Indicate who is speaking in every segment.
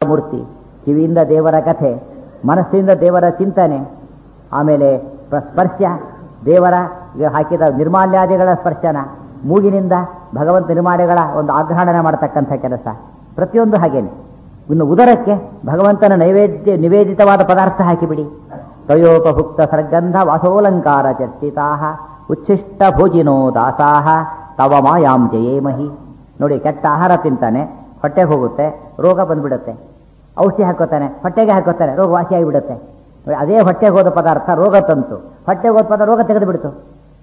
Speaker 1: ಮೂರ್ತಿ ಕಿವಿಯಿಂದ ದೇವರ ಕಥೆ ಮನಸ್ಸಿಂದ ದೇವರ ಚಿಂತನೆ ಆಮೇಲೆ ಪ್ರ- ಸ್ಪರ್ಶ ದೇವರ ಈಗ ಹಾಕಿದ ನಿರ್ಮಾಲ್ಯಾದಿಗಳ ಸ್ಪರ್ಶನ ಮೂಗಿನಿಂದ ಭಗವಂತ ನಿರ್ಮಾಲ್ಯಗಳ ಒಂದು ಆಗ್ರಹಣ ಮಾಡತಕ್ಕಂಥ ಕೆಲಸ ಪ್ರತಿಯೊಂದು ಹಾಗೇನೆ ಇನ್ನು ಉದರಕ್ಕೆ ಭಗವಂತನ ನೈವೇದ್ಯ ನಿವೇದಿತವಾದ ಪದಾರ್ಥ ಹಾಕಿಬಿಡಿ ತಯೋಪಭುಕ್ತ ಸರ್ಗಂಧ ವಾಸೋಲಂಕಾರ ಚರ್ಚಿತಾ ಉಚ್ಛಿಷ್ಟ ಭೋಜಿನೋ ದಾಸಾಹ ತವ ಮಾಯಾಂ ಜಯೇಮಹಿ ನೋಡಿ ಕೆಟ್ಟ ಆಹಾರ ತಿಂತಾನೆ ಹೊಟ್ಟೆಗೆ ಹೋಗುತ್ತೆ ರೋಗ ಬಂದ್ಬಿಡುತ್ತೆ ಔಷಧಿ ಹಾಕೋತಾನೆ ಹೊಟ್ಟೆಗೆ ಹಾಕೋತಾನೆ ರೋಗ ವಾಸಿಯಾಗಿಬಿಡುತ್ತೆ ನೋಡಿ, ಅದೇ ಹೊಟ್ಟೆಗೆ ಹೋದ ಪದಾರ್ಥ ರೋಗ ತಂತು ಹೊಟ್ಟೆಗೆ ಹೋದ ಪದಾರ್ಥ ರೋಗ ತೆಗೆದು ಬಿಡ್ತು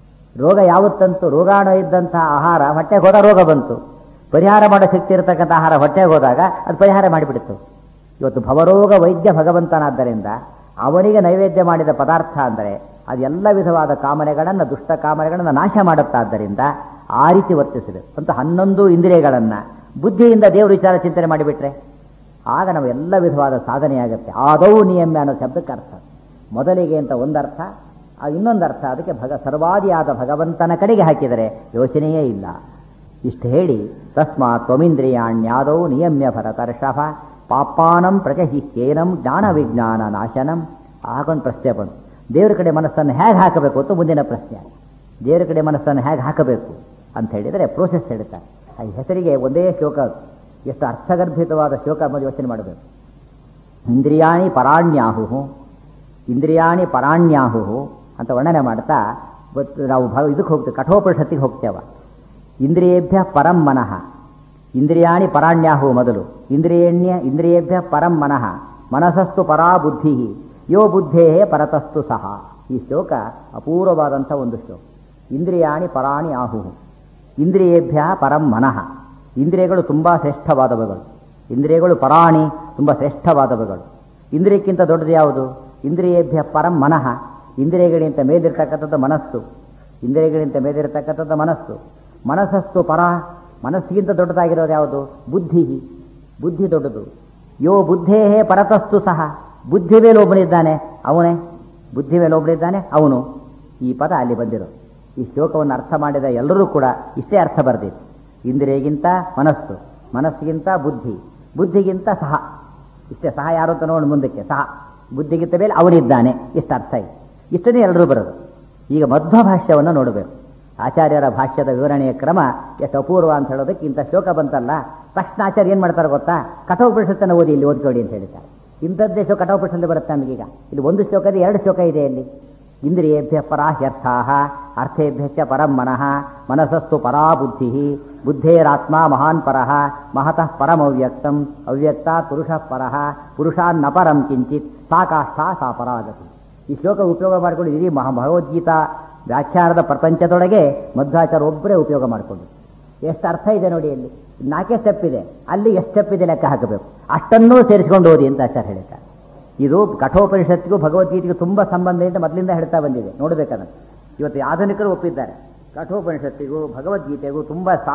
Speaker 1: ರೋಗ ಯಾವತ್ತಂತೂ ರೋಗಾಣು ಇದ್ದಂಥ ಆಹಾರ ಹೊಟ್ಟೆಗೆ ಹೋದ ರೋಗ ಬಂತು ಪರಿಹಾರ ಮಾಡೋ ಶಕ್ತಿ ಇರತಕ್ಕಂಥ ಆಹಾರ ಹೊಟ್ಟೆಗೆ ಹೋದಾಗ ಅದು ಪರಿಹಾರ ಮಾಡಿಬಿಡ್ತು ಇವತ್ತು ಭವರೋಗ ವೈದ್ಯ ಭಗವಂತನಾದ್ದರಿಂದ ಅವನಿಗೆ ನೈವೇದ್ಯ ಮಾಡಿದ ಪದಾರ್ಥ ಅಂದರೆ ಅದೆಲ್ಲ ವಿಧವಾದ ಕಾಮನೆಗಳನ್ನು ದುಷ್ಟ ಕಾಮನೆಗಳನ್ನು ನಾಶ ಮಾಡುತ್ತಾದ್ದರಿಂದ ಆ ರೀತಿ ವರ್ತಿಸಿದೆ ಅಂತ ಹನ್ನೊಂದು ಇಂದ್ರಿಯಗಳನ್ನು ಬುದ್ಧಿಯಿಂದ ದೇವರು ವಿಚಾರ ಚಿಂತನೆ ಮಾಡಿಬಿಟ್ರೆ ಆಗ ನಾವು ಎಲ್ಲ ವಿಧವಾದ ಸಾಧನೆಯಾಗುತ್ತೆ ಆದೌ ನಿಯಮ್ಯ ಅನ್ನೋ ಶಬ್ದಕ್ಕೆ ಅರ್ಥ ಮೊದಲಿಗೆ ಅಂತ ಒಂದರ್ಥ ಆ ಇನ್ನೊಂದು ಅರ್ಥ ಅದಕ್ಕೆ ಭಗ ಸರ್ವಾದಿಯಾದ ಭಗವಂತನ ಕಡೆಗೆ ಹಾಕಿದರೆ ಯೋಚನೆಯೇ ಇಲ್ಲ ಇಷ್ಟು ಹೇಳಿ ತಸ್ಮಾತ್ ತ್ವಮಿಂದ್ರಿಯಾಣ್ಯಾದೌ ನಿಯಮ್ಯ ಭರತರ್ಷಭ ಪಾಪಾನಂ ಪ್ರಜಹಿಹ್ಯೇನಂ ಜ್ಞಾನ ವಿಜ್ಞಾನ ನಾಶನಂ ಆಗೊಂದು ಪ್ರಶ್ನೆ ಬಂತು ದೇವರ ಕಡೆ ಮನಸ್ಸನ್ನು ಹೇಗೆ ಹಾಕಬೇಕು ಅಂತ ಮುಂದಿನ ಪ್ರಶ್ನೆ ದೇವರ ಕಡೆ ಮನಸ್ಸನ್ನು ಹೇಗೆ ಹಾಕಬೇಕು ಅಂತ ಹೇಳಿದರೆ ಪ್ರೋಸೆಸ್ ಹೇಳ್ತಾರೆ ಆ ಹೆಸರಿಗೆ ಒಂದೇ ಶ್ಲೋಕ ಅದು. ಎಷ್ಟು ಅರ್ಥಗರ್ಭಿತವಾದ ಶ್ಲೋಕ ಎಂಬುದು ಯೋಚನೆ ಮಾಡಬೇಕು ಇಂದ್ರಿಯಾಣಿ ಪರಾಣ್ಯಾಹು ಇಂದ್ರಿಯಾಣಿ ಪರಾಣ್ಯಾಹು ಅಂತ ವರ್ಣನೆ ಮಾಡ್ತಾ ಇವತ್ತು ನಾವು ಭಗ ಇದಕ್ಕೆ ಹೋಗ್ತೇವೆ ಕಠೋಪನಿಷತ್ತಿಗೆ ಹೋಗ್ತೇವ ಇಂದ್ರಿಯೇಭ್ಯ ಪರಂ ಮನಃ ಇಂದ್ರಿಯಾಣಿ ಪರಾಣ್ಯಾಹು ಮೊದಲು ಇಂದ್ರಿಯಣ್ಯ ಇಂದ್ರಿಯೇಭ್ಯ ಪರಂ ಮನಃ ಮನಸ್ಸಸ್ತು ಪರಾ ಬುದ್ಧಿ ಯೋ ಬುದ್ಧೇ ಪರತಸ್ತು ಸಹ ಈ ಶ್ಲೋಕ ಅಪೂರ್ವವಾದಂಥ ಒಂದು ಶ್ಲೋಕ ಇಂದ್ರಿಯಾಣಿ ಪರಾಣಿ ಆಹು ಇಂದ್ರಿಯೇಭ್ಯ ಪರಂ ಮನಃ ಇಂದ್ರಿಯಗಳು ತುಂಬ ಶ್ರೇಷ್ಠವಾದವುಗಳು ಇಂದ್ರಿಯಗಳು ಪರಾಣಿ ತುಂಬ ಶ್ರೇಷ್ಠವಾದವುಗಳು ಇಂದ್ರಿಯಕ್ಕಿಂತ ದೊಡ್ಡದು ಯಾವುದು ಇಂದ್ರಿಯೇಭ್ಯ ಪರಂ ಮನಃ ಇಂದ್ರಿಯಗಳಿಂತ ಮೇಲಿರ್ತಕ್ಕಂಥದ್ದು ಮನಸ್ಸು ಇಂದ್ರಿಯಗಳಿಂತ ಮೇಲಿರ್ತಕ್ಕಂಥದ್ದು ಮನಸ್ಸು ಮನಸ್ಸಸ್ತು ಪರ ಮನಸ್ಸಿಗಿಂತ ದೊಡ್ಡದಾಗಿರೋದು ಯಾವುದು ಬುದ್ಧಿ ಬುದ್ಧಿ ದೊಡ್ಡದು ಯೋ ಬುದ್ಧೇ ಪರತಸ್ತು ಸಹ ಬುದ್ಧಿ ಮೇಲೆ ಒಬ್ಬನಿದ್ದಾನೆ ಅವನೇ ಬುದ್ಧಿ ಮೇಲೆ ಒಬ್ಬನಿದ್ದಾನೆ ಅವನು ಈ ಪದ ಅಲ್ಲಿ ಬಂದಿರೋ ಈ ಶ್ಲೋಕವನ್ನು ಅರ್ಥ ಮಾಡಿದ ಎಲ್ಲರೂ ಕೂಡ ಇಷ್ಟೇ ಅರ್ಥ ಬರೆದಿದೆ ಇಂದ್ರಿಯಗಿಂತ ಮನಸ್ಸು ಮನಸ್ಸಿಗಿಂತ ಬುದ್ಧಿ ಬುದ್ಧಿಗಿಂತ ಸಹ ಇಷ್ಟೇ ಸಹ ಯಾರು ಅಂತ ನೋಡಿ ಮುಂದಕ್ಕೆ ಸಹ ಬುದ್ಧಿಗಿಂತ ಮೇಲೆ ಅವನಿದ್ದಾನೆ ಇಷ್ಟು ಅರ್ಥ ಇದೆ ಇಷ್ಟನ್ನೇ ಎಲ್ಲರೂ ಬರೋದು ಈಗ ಮಧ್ವ ಭಾಷ್ಯವನ್ನು ನೋಡಬೇಕು ಆಚಾರ್ಯರ ಭಾಷ್ಯದ ವಿವರಣೆಯ ಕ್ರಮ ಎಷ್ಟು ಅಪೂರ್ವ ಅಂತ ಹೇಳೋದಕ್ಕೆ ಇಂಥ ಶ್ಲೋಕ ಬಂತಲ್ಲ ತಕ್ಷಣ ಆಚಾರ್ಯ ಏನು ಮಾಡ್ತಾರೆ ಗೊತ್ತಾ ಕಠೋಪನಿಷತ್ತನ್ನು ಓದಿ ಇಲ್ಲಿ ಓದ್ಕೊಳ್ಳಿ ಅಂತ ಹೇಳ್ತಾರೆ ಇಂಥದ್ದೇ ಶ್ಲೋಕ ಕಠೋಪನಿಷತ್ತು ಬರುತ್ತೆ ನಮಗೀಗ ಇಲ್ಲಿ ಒಂದು ಶ್ಲೋಕ ಇದೆ ಎರಡು ಶ್ಲೋಕ ಇದೆ ಇಲ್ಲಿ ಇಂದ್ರಿಯೇಭ್ಯ ಪರಾಹ್ಯರ್ಥಾ ಅರ್ಥೇಭ್ಯ ಚ ಪರಂ ಮನಃ ಮನಸಸ್ತು ಪರಾ ಬುದ್ಧಿ ಬುದ್ಧೇರಾತ್ಮ ಮಹಾನ್ ಪರಃ ಮಹತಃ ಪರಮವ್ಯಕ್ತಂ ಅವ್ಯಕ್ತ ಪುರುಷ ಪರಃ ಪುರುಷಾನ್ನ ಪರಂ ಕಿಂಚಿತ್ ಸಾ ಕಾಷ್ಠ ಸಾ ಪರಾಗತಿ ಈ ಶ್ಲೋಕ ಉಪಯೋಗ ಮಾಡಿಕೊಂಡು ಇಡೀ ಮಹಾ ಭಗವದ್ಗೀತಾ ವ್ಯಾಖ್ಯಾನದ ಪ್ರಪಂಚದೊಳಗೆ ಮಧ್ವಾಚಾರ ಒಬ್ಬರೇ ಉಪಯೋಗ ಮಾಡಿಕೊಂಡು ಎಷ್ಟು ಅರ್ಥ ಇದೆ ನೋಡಿ ಅಲ್ಲಿ ನಾಲ್ಕೇ ಸ್ಟೆಪ್ ಇದೆ ಅಲ್ಲಿ ಎಷ್ಟು ಸ್ಟೆಪ್ ಇದೆ ಲೆಕ್ಕ ಹಾಕಬೇಕು ಅಷ್ಟನ್ನೂ ಸೇರಿಸ್ಕೊಂಡು ಓದಿ ಅಂತ ಆಚಾರ್ಯ ಹೇಳ್ತಾರೆ ಇದು ಕಠೋಪನಿಷತ್ತಿಗೂ ಭಗವದ್ಗೀತೆಗೂ ತುಂಬ ಸಂಬಂಧ ಅಂತ ಮೊದಲಿಂದ ಹೇಳ್ತಾ ಬಂದಿದೆ ನೋಡಬೇಕದನ್ನು ಇವತ್ತು ಆಧುನಿಕರು ಒಪ್ಪಿದ್ದಾರೆ ಕಠೋಪನಿಷತ್ತಿಗೂ ಭಗವದ್ಗೀತೆಗೂ ತುಂಬ ಸಾ